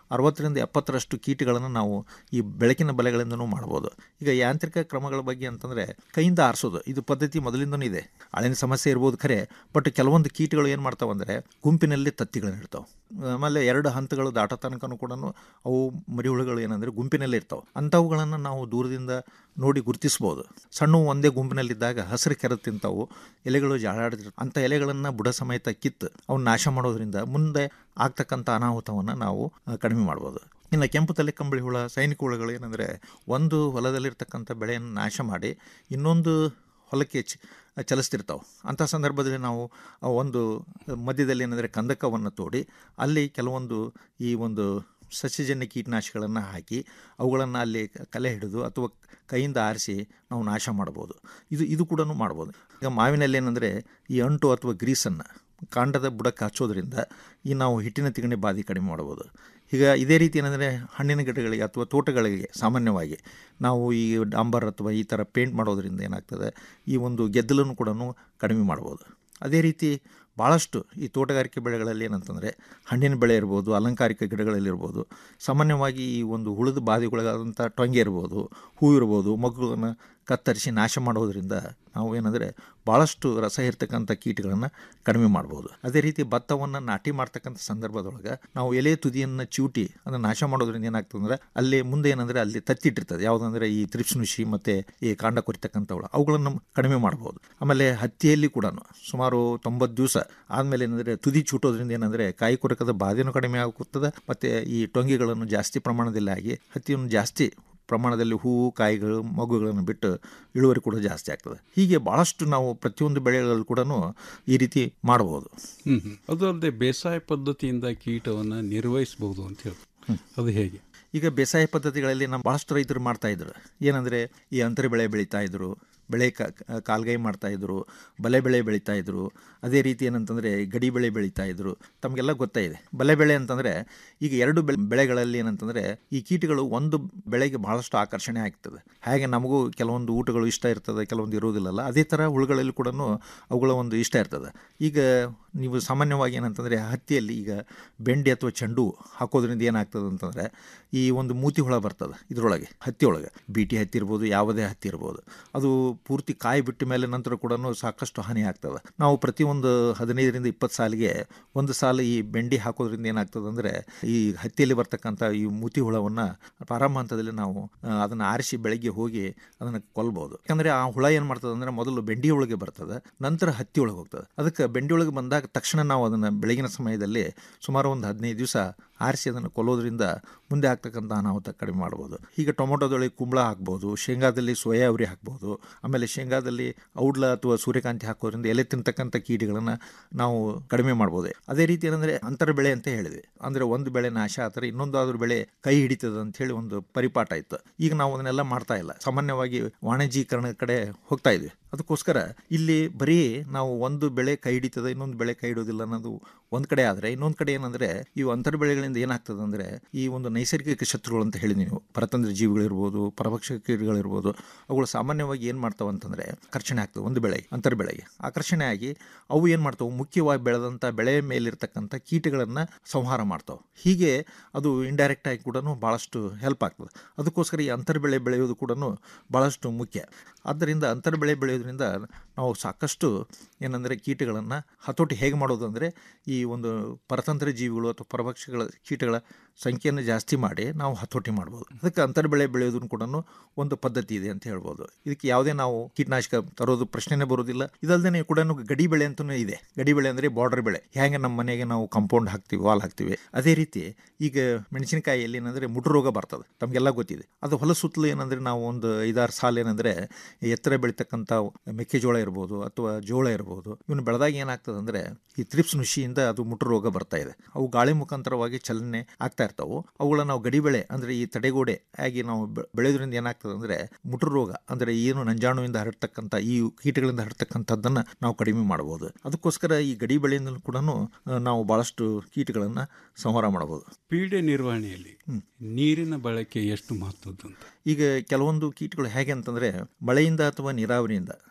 ಅರವತ್ತರಿಂದ ಎಪ್ಪತ್ತರಷ್ಟು ಕೀಟಗಳನ್ನು ನಾವು ಈ ಬೆಳಕಿನ ಬಲೆಗಳಿಂದನೂ ಮಾಡ್ಬೋದು ಈಗ ಯಾಂತ್ರಿಕ ಕ್ರಮಗಳ ಬಗ್ಗೆ ಅಂತಂದರೆ ಕೈಯಿಂದ ಆರಿಸೋದು ಇದು ಪದ್ಧತಿ ಮೊದಲಿಂದನೂ ಇದೆ ಹಳೆಯ ಸಮಸ್ಯೆ ಇರ್ಬೋದು ಖರೆ ಬಟ್ ಕೆಲವೊಂದು ಕೀಟಗಳು ಏನು ಮಾಡ್ತಾವೆ ಅಂದರೆ ಗುಂಪಿನಲ್ಲಿ ತತ್ತಿಗಳನ್ನ ಇರ್ತಾವೆ ಆಮೇಲೆ ಎರಡು ಹಂತಗಳು ದಾಟೋ ತನಕನೂ ಕೂಡ ಅವು ಮರಿಹುಳುಗಳು ಏನಂದರೆ ಗುಂಪಿನಲ್ಲೇ ಇರ್ತಾವೆ ಅಂಥವುಗಳನ್ನು ನಾವು ದೂರದಿಂದ ನೋಡಿ ಗುರುತಿಸ್ಬೋದು ಸಣ್ಣ ಒಂದೇ ಗುಂಪಿನಲ್ಲಿದ್ದಾಗ ಹಸಿರು ಕೆರೆದು ತಿಂತಾವು ಎಲೆಗಳು ಜಾಡಾಡ್ತಿರ್ತಾವೆ ಅಂಥ ಎಲೆಗಳನ್ನು ಬುಡ ಸಮೇತ ಕಿತ್ತು ಅವನ್ನ ನಾಶ ಮಾಡೋದ್ರಿಂದ ಮುಂದೆ ಆಗ್ತಕ್ಕಂಥ ಅನಾಹುತವನ್ನು ನಾವು ಆ, ಕಡಿಮೆ ಮಾಡ್ಬೋದು ಇನ್ನು ಕೆಂಪು ತಲೆ ಕಂಬಳಿ ಹುಳ ಸೈನಿಕ ಹುಳುಗಳು ಏನಂದರೆ ಒಂದು ಹೊಲದಲ್ಲಿರ್ತಕ್ಕಂಥ ಬೆಳೆಯನ್ನು ನಾಶ ಮಾಡಿ ಇನ್ನೊಂದು ಹೊಲಕ್ಕೆ ಚ ಚಲಿಸ್ತಿರ್ತಾವೆ ಅಂಥ ಸಂದರ್ಭದಲ್ಲಿ ನಾವು ಆ ಒಂದು ಮಧ್ಯದಲ್ಲಿ ಏನಂದರೆ ಕಂದಕವನ್ನು ತೋಡಿ ಅಲ್ಲಿ ಕೆಲವೊಂದು ಈ ಒಂದು ಸಸ್ಯಜನ್ಯ ಕೀಟನಾಶಕಗಳನ್ನು ಹಾಕಿ ಅವುಗಳನ್ನು ಅಲ್ಲಿ ಕ- ಕಲೆ ಹಿಡಿದು ಅಥವಾ ಕೈಯಿಂದ ಆರಿಸಿ ನಾವು ನಾಶ ಮಾಡ್ಬೋದು ಇದು ಇದು ಕೂಡ ಮಾಡ್ಬೋದು ಈಗ ಮಾವಿನಲ್ಲಿ ಏನಂದರೆ ಈ ಅಂಟು ಅಥವಾ ಗ್ರೀಸನ್ನು ಕಾಂಡದ ಬುಡಕ್ಕೆ ಹಚ್ಚೋದ್ರಿಂದ ಈ ನಾವು ಹಿಟ್ಟಿನ ತಿಗಣೆ ಬಾಧೆ ಕಡಿಮೆ ಮಾಡ್ಬೋದು ಈಗ ಇದೇ ರೀತಿ ಏನಂದರೆ ಹಣ್ಣಿನ ಗಿಡಗಳಿಗೆ ಅಥವಾ ತೋಟಗಳಿಗೆ ಸಾಮಾನ್ಯವಾಗಿ ನಾವು ಈ ಡಾಂಬರ್ ಅಥವಾ ಈ ಥರ ಪೇಂಟ್ ಮಾಡೋದ್ರಿಂದ ಏನಾಗ್ತದೆ ಈ ಒಂದು ಗೆದ್ದಲನ್ನು ಕೂಡ ಕಡಿಮೆ ಮಾಡ್ಬೋದು ಅದೇ ರೀತಿ ಭಾಳಷ್ಟು ಈ ತೋಟಗಾರಿಕೆ ಬೆಳೆಗಳಲ್ಲಿ ಏನಂತಂದರೆ ಹಣ್ಣಿನ ಬೆಳೆ ಇರ್ಬೋದು ಅಲಂಕಾರಿಕ ಗಿಡಗಳಲ್ಲಿರ್ಬೋದು ಸಾಮಾನ್ಯವಾಗಿ ಈ ಒಂದು ಹುಳಿದ ಬಾಧೆಗೊಳಗಾದಂಥ ಟೊಂಗೆ ಇರ್ಬೋದು ಹೂ ಇರ್ಬೋದು ಮಗುಗಳನ್ನು ಕತ್ತರಿಸಿ ನಾಶ ಮಾಡೋದ್ರಿಂದ ನಾವು ಏನಂದರೆ ಭಾಳಷ್ಟು ರಸ ಇರ್ತಕ್ಕಂಥ ಕೀಟಗಳನ್ನು ಕಡಿಮೆ ಮಾಡ್ಬೋದು ಅದೇ ರೀತಿ ಭತ್ತವನ್ನು ನಾಟಿ ಮಾಡ್ತಕ್ಕಂಥ ಸಂದರ್ಭದೊಳಗೆ ನಾವು ಎಲೆ ತುದಿಯನ್ನು ಚೂಟಿ ಅದನ್ನು ನಾಶ ಮಾಡೋದ್ರಿಂದ ಏನಾಗ್ತದೆ ಅಂದರೆ ಅಲ್ಲಿ ಮುಂದೆ ಏನಂದರೆ ಅಲ್ಲಿ ತತ್ತಿಟ್ಟಿರ್ತದೆ ಯಾವುದಂದರೆ ಈ ತ್ರಿಪ್ಸ್ನುಷಿ ಮತ್ತು ಈ ಕಾಂಡ ಕೊರಿತಕ್ಕಂಥವುಗಳು ಅವುಗಳನ್ನು ಕಡಿಮೆ ಮಾಡ್ಬೋದು ಆಮೇಲೆ ಹತ್ತಿಯಲ್ಲಿ ಕೂಡ ಸುಮಾರು ತೊಂಬತ್ತು ದಿವಸ ಆದಮೇಲೆ ಏನಂದರೆ ತುದಿ ಚೂಟೋದ್ರಿಂದ ಏನಂದರೆ ಕಾಯಿ ಕೊರಕದ ಬಾಧೆನೂ ಕಡಿಮೆ ಆಗುತ್ತದೆ ಮತ್ತು ಈ ಟೊಂಗಿಗಳನ್ನು ಜಾಸ್ತಿ ಪ್ರಮಾಣದಲ್ಲಿ ಆಗಿ ಹತ್ತಿಯನ್ನು ಜಾಸ್ತಿ ಪ್ರಮಾಣದಲ್ಲಿ ಹೂವು ಕಾಯಿಗಳು ಮಗುಗಳನ್ನು ಬಿಟ್ಟು ಇಳುವರಿ ಕೂಡ ಜಾಸ್ತಿ ಆಗ್ತದೆ ಹೀಗೆ ಭಾಳಷ್ಟು ನಾವು ಪ್ರತಿಯೊಂದು ಬೆಳೆಗಳಲ್ಲಿ ಕೂಡ ಈ ರೀತಿ ಮಾಡ್ಬೋದು ಹ್ಮ್ ಹ್ಮ್. ಅದು ಅಲ್ಲದೆ ಬೇಸಾಯ ಪದ್ಧತಿಯಿಂದ ಕೀಟವನ್ನು ನಿರ್ವಹಿಸಬಹುದು ಅಂತ ಹೇಳಿ ಅದು ಹೇಗೆ ಈಗ ಬೇಸಾಯ ಪದ್ಧತಿಗಳಲ್ಲಿ ನಮ್ಮ ಭಾಳಷ್ಟು ರೈತರು ಮಾಡ್ತಾ ಇದ್ರು ಏನಂದರೆ ಈ ಅಂತರ ಬೆಳೆ ಬೆಳೀತಾ ಇದ್ರು ಬೆಳೆ ಕ ಕಾಲ್ಗೈ ಮಾಡ್ತಾ ಇದ್ರು ಬಲೆ ಬೆಳೆ ಬೆಳೀತಾ ಇದ್ರು ಅದೇ ರೀತಿ ಏನಂತಂದರೆ ಗಡಿ ಬೆಳೆ ಬೆಳೀತಾ ಇದ್ರು ತಮಗೆಲ್ಲ ಗೊತ್ತೇ ಇದೆ ಬಲೆ ಬೆಳೆ ಅಂತಂದರೆ ಈಗ ಎರಡು ಬೆಳೆ ಬೆಳೆಗಳಲ್ಲಿ ಏನಂತಂದರೆ ಈ ಕೀಟಗಳು ಒಂದು ಬೆಳೆಗೆ ಭಾಳಷ್ಟು ಆಕರ್ಷಣೆ ಆಗ್ತದೆ ಹಾಗೆ ನಮಗೂ ಕೆಲವೊಂದು ಊಟಗಳು ಇಷ್ಟ ಇರ್ತದೆ ಕೆಲವೊಂದು ಇರೋದಿಲ್ಲಲ್ಲ ಅದೇ ಥರ ಹುಳುಗಳಲ್ಲಿ ಕೂಡ ಅವುಗಳ ಒಂದು ಇಷ್ಟ ಇರ್ತದೆ ಈಗ ನೀವು ಸಾಮಾನ್ಯವಾಗಿ ಏನಂತಂದರೆ ಹತ್ತಿಯಲ್ಲಿ ಈಗ ಬೆಂಡಿ ಅಥವಾ ಚೆಂಡು ಹೂ ಹಾಕೋದ್ರಿಂದ ಏನಾಗ್ತದೆ ಅಂತಂದರೆ ಈ ಒಂದು ಮೂತಿ ಹುಳ ಬರ್ತದೆ ಇದರೊಳಗೆ ಹತ್ತಿ ಒಳಗೆ ಬೀಟಿ ಹತ್ತಿ ಇರ್ಬೋದು ಯಾವುದೇ ಹತ್ತಿ ಇರ್ಬೋದು ಅದು ಪೂರ್ತಿ ಕಾಯಿ ಬಿಟ್ಟ ಮೇಲೆ ನಂತರ ಕೂಡ ಸಾಕಷ್ಟು ಹಾನಿ ಆಗ್ತದೆ ನಾವು ಪ್ರತಿಯೊಂದು ಹದಿನೈದರಿಂದ ಇಪ್ಪತ್ತು ಸಾಲಿಗೆ ಒಂದು ಸಾಲು ಈ ಬೆಂಡಿ ಹಾಕೋದ್ರಿಂದ ಏನಾಗ್ತದೆ ಅಂದರೆ ಈ ಹತ್ತಿಯಲ್ಲಿ ಬರ್ತಕ್ಕಂಥ ಈ ಮೂತಿ ಹುಳವನ್ನು ಪ್ರಾರಂಭ ಹಂತದಲ್ಲಿ ನಾವು ಅದನ್ನು ಆರಿಸಿ ಬೆಳಗ್ಗೆ ಹೋಗಿ ಅದನ್ನು ಕೊಲ್ಬೋದು ಯಾಕಂದರೆ ಆ ಹುಳ ಏನು ಮಾಡ್ತದೆ ಅಂದರೆ ಮೊದಲು ಬೆಂಡಿ ಒಳಗೆ ಬರ್ತದೆ ನಂತರ ಹತ್ತಿ ಒಳಗೆ ಹೋಗ್ತದೆ ಅದಕ್ಕೆ ಬೆಂಡಿ ಒಳಗೆ ಬಂದಾಗ ತಕ್ಷಣ ನಾವು ಅದನ್ನು ಬೆಳಗಿನ ಸಮಯದಲ್ಲಿ ಸುಮಾರು ಒಂದು ಹದಿನೈದು ದಿವಸ ಆರಿಸಿ ಅದನ್ನು ಕೊಲ್ಲೋದ್ರಿಂದ ಮುಂದೆ ಆಗ್ತಕ್ಕಂಥ ಅನಾಹುತ ಕಡಿಮೆ ಮಾಡ್ಬೋದು ಈಗ ಟೊಮೊಟೊದೊಳಗೆ ಕುಂಬಳ ಹಾಕ್ಬೋದು ಶೇಂಗಾದಲ್ಲಿ ಸೋಯಾ ಅವರಿ ಹಾಕ್ಬೋದು ಆಮೇಲೆ ಶೇಂಗಾದಲ್ಲಿ ಔಡ್ಲ ಅಥವಾ ಸೂರ್ಯಕಾಂತಿ ಹಾಕೋದ್ರಿಂದ ಎಲೆ ತಿಂತಕ್ಕಂಥ ಕೀಟಗಳನ್ನು ನಾವು ಕಡಿಮೆ ಮಾಡ್ಬೋದು ಅದೇ ರೀತಿ ಏನಂದರೆ ಅಂತರ ಬೆಳೆ ಅಂತ ಹೇಳಿದ್ವಿ ಅಂದರೆ ಒಂದು ಬೆಳೆ ನಾಶ ಆದರೆ ಇನ್ನೊಂದಾದ್ರೂ ಬೆಳೆ ಕೈ ಹಿಡಿತದೆ ಅಂತ ಹೇಳಿ ಒಂದು ಪರಿಪಾಠ ಇತ್ತು ಈಗ ನಾವು ಅದನ್ನೆಲ್ಲ ಮಾಡ್ತಾ ಇಲ್ಲ ಸಾಮಾನ್ಯವಾಗಿ ವಾಣಿಜ್ಯೀಕರಣದ ಕಡೆ ಹೋಗ್ತಾ ಇದ್ವಿ ಅದಕ್ಕೋಸ್ಕರ ಇಲ್ಲಿ ಬರೀ ನಾವು ಒಂದು ಬೆಳೆ ಕೈ ಹಿಡಿತದೆ ಇನ್ನೊಂದು ಬೆಳೆ ಕೈ ಹಿಡೋದಿಲ್ಲ ಅನ್ನೋದು ಒಂದು ಕಡೆ ಆದರೆ ಇನ್ನೊಂದು ಕಡೆ ಏನಂದರೆ ಇವು ಅಂತರ ಬೆಳೆಗಳಿಂದ ಏನಾಗ್ತದೆ ಅಂದರೆ ಈ ಒಂದು ನೈಸರ್ಗಿಕ ಶತ್ರುಗಳು ಅಂತ ಹೇಳಿ ನೀವು ಪರತಂತ್ರ ಜೀವಿಗಳಿರ್ಬೋದು ಪರಭಕ್ಷಕ ಕೀಟಗಳಿರ್ಬೋದು ಅವುಗಳು ಸಾಮಾನ್ಯವಾಗಿ ಏನು ಮಾಡ್ತಾವೆ ಅಂತಂದರೆ ಆಕರ್ಷಣೆ ಆಗ್ತವೆ ಒಂದು ಬೆಳೆಗೆ ಅಂತರ ಬೆಳೆಗೆ ಆಕರ್ಷಣೆ ಆಗಿ ಅವು ಏನು ಮಾಡ್ತಾವೆ ಮುಖ್ಯವಾಗಿ ಬೆಳೆದಂಥ ಬೆಳೆ ಮೇಲಿರ್ತಕ್ಕಂಥ ಕೀಟಗಳನ್ನು ಸಂಹಾರ ಮಾಡ್ತಾವೆ ಹೀಗೆ ಅದು ಇಂಡೈರೆಕ್ಟ್ ಆಗಿ ಕೂಡ ಭಾಳಷ್ಟು ಹೆಲ್ಪ್ ಆಗ್ತದೆ ಅದಕ್ಕೋಸ್ಕರ ಈ ಅಂತರ ಬೆಳೆ ಬೆಳೆಯೋದು ಕೂಡ ಭಾಳಷ್ಟು ಮುಖ್ಯ ಆದ್ದರಿಂದ ಅಂತರ ಬೆಳೆ ಬೆಳೆಯೋದ್ರಿಂದ ನಾವು ಸಾಕಷ್ಟು ಏನಂದರೆ ಕೀಟಗಳನ್ನು ಹತೋಟಿ ಹೇಗೆ ಮಾಡೋದು ಅಂದರೆ ಈ ಒಂದು ಪರತಂತ್ರ ಜೀವಿಗಳು ಅಥವಾ ಪರಭಕ್ಷಗಳ ಕೀಟಗಳ ಸಂಖ್ಯೆಯನ್ನು ಜಾಸ್ತಿ ಮಾಡಿ ನಾವು ಹತೋಟಿ ಮಾಡ್ಬೋದು ಅದಕ್ಕೆ ಅಂತರ ಬೆಳೆ ಬೆಳೆಯೋದನ್ನು ಕೂಡ ಒಂದು ಪದ್ಧತಿ ಇದೆ ಅಂತ ಹೇಳ್ಬೋದು ಇದಕ್ಕೆ ಯಾವುದೇ ನಾವು ಕೀಟನಾಶಕ ತರೋದು ಪ್ರಶ್ನೆನೇ ಬರೋದಿಲ್ಲ ಇದಲ್ಲದೆ ಕೂಡ ಗಡಿ ಬೆಳೆ ಅಂತಲೂ ಇದೆ ಗಡಿ ಬೆಳೆ ಅಂದರೆ ಬಾರ್ಡರ್ ಬೆಳೆ ಹೇಗೆ ನಮ್ಮ ಮನೆಗೆ ನಾವು ಕಾಂಪೌಂಡ್ ಹಾಕ್ತೀವಿ ವಾಲ್ ಹಾಕ್ತೀವಿ ಅದೇ ರೀತಿ ಈಗ ಮೆಣಸಿನಕಾಯಿಯಲ್ಲಿ ಏನಂದರೆ ಮುಟು ರೋಗ ಬರ್ತದೆ ತಮಗೆಲ್ಲ ಗೊತ್ತಿದೆ ಅದು ಹೊಲ ಸುತ್ತಲೂ ಏನಂದರೆ ನಾವು ಒಂದು ಐದಾರು ಸಾಲ ಏನಂದರೆ ಎತ್ತರ ಬೆಳೀತಕ್ಕಂಥ ಮೆಕ್ಕೆಜೋಳ ಇರ್ಬೋದು ಅಥವಾ ಜೋಳ ಇರ್ಬೋದು ಇವನು ಬೆಳೆದಾಗ ಏನಾಗ್ತದೆ ಅಂದರೆ ಈ ತ್ರಿಪ್ಸ್ ನುಷಿಯಿಂದ ಅದು ಮುಟು ರೋಗ ಬರ್ತಾ ಇದೆ ಅವು ಗಾಳಿ ಮುಖಾಂತರವಾಗಿ ಚಲನೆ ಆಗ್ತಾ ಇರ್ತಾವೆ ಅವುಗಳ ನಾವು ಗಡಿ ಬೆಳೆ ಅಂದರೆ ಈ ತಡೆಗೋಡೆ ಆಗಿ ನಾವು ಬೆ- ಬೆಳೆಯೋದ್ರಿಂದ ಏನಾಗ್ತದೆ ಅಂದರೆ ಮುಟು ರೋಗ ಅಂದರೆ ಏನು ನಂಜಾಣುವಿಂದ ಹರಡ್ತಕ್ಕಂಥ ಈ ಕೀಟಗಳಿಂದ ಹರಡ್ತಕ್ಕಂಥದ್ದನ್ನು ನಾವು ಕಡಿಮೆ ಮಾಡ್ಬೋದು ಅದಕ್ಕೋಸ್ಕರ ಈ ಗಡಿ ಬೆಳೆಯಿಂದ ಕೂಡ ನಾವು ಭಾಳಷ್ಟು ಕೀಟಗಳನ್ನು ಸಂಹಾರ ಮಾಡ್ಬೋದು ಪೀಡೆ ನಿರ್ವಹಣೆಯಲ್ಲಿ ನೀರಿನ ಬಳಕೆ ಎಷ್ಟು ಮಹತ್ವದ್ದು ಅಂತ ಈಗ ಕೆಲವೊಂದು ಕೀಟಗಳು ಹೇಗೆ ಅಂತಂದರೆ ಮಳೆಯಿಂದ ಅಥವಾ ನೀರಾವರಿಯಿಂದ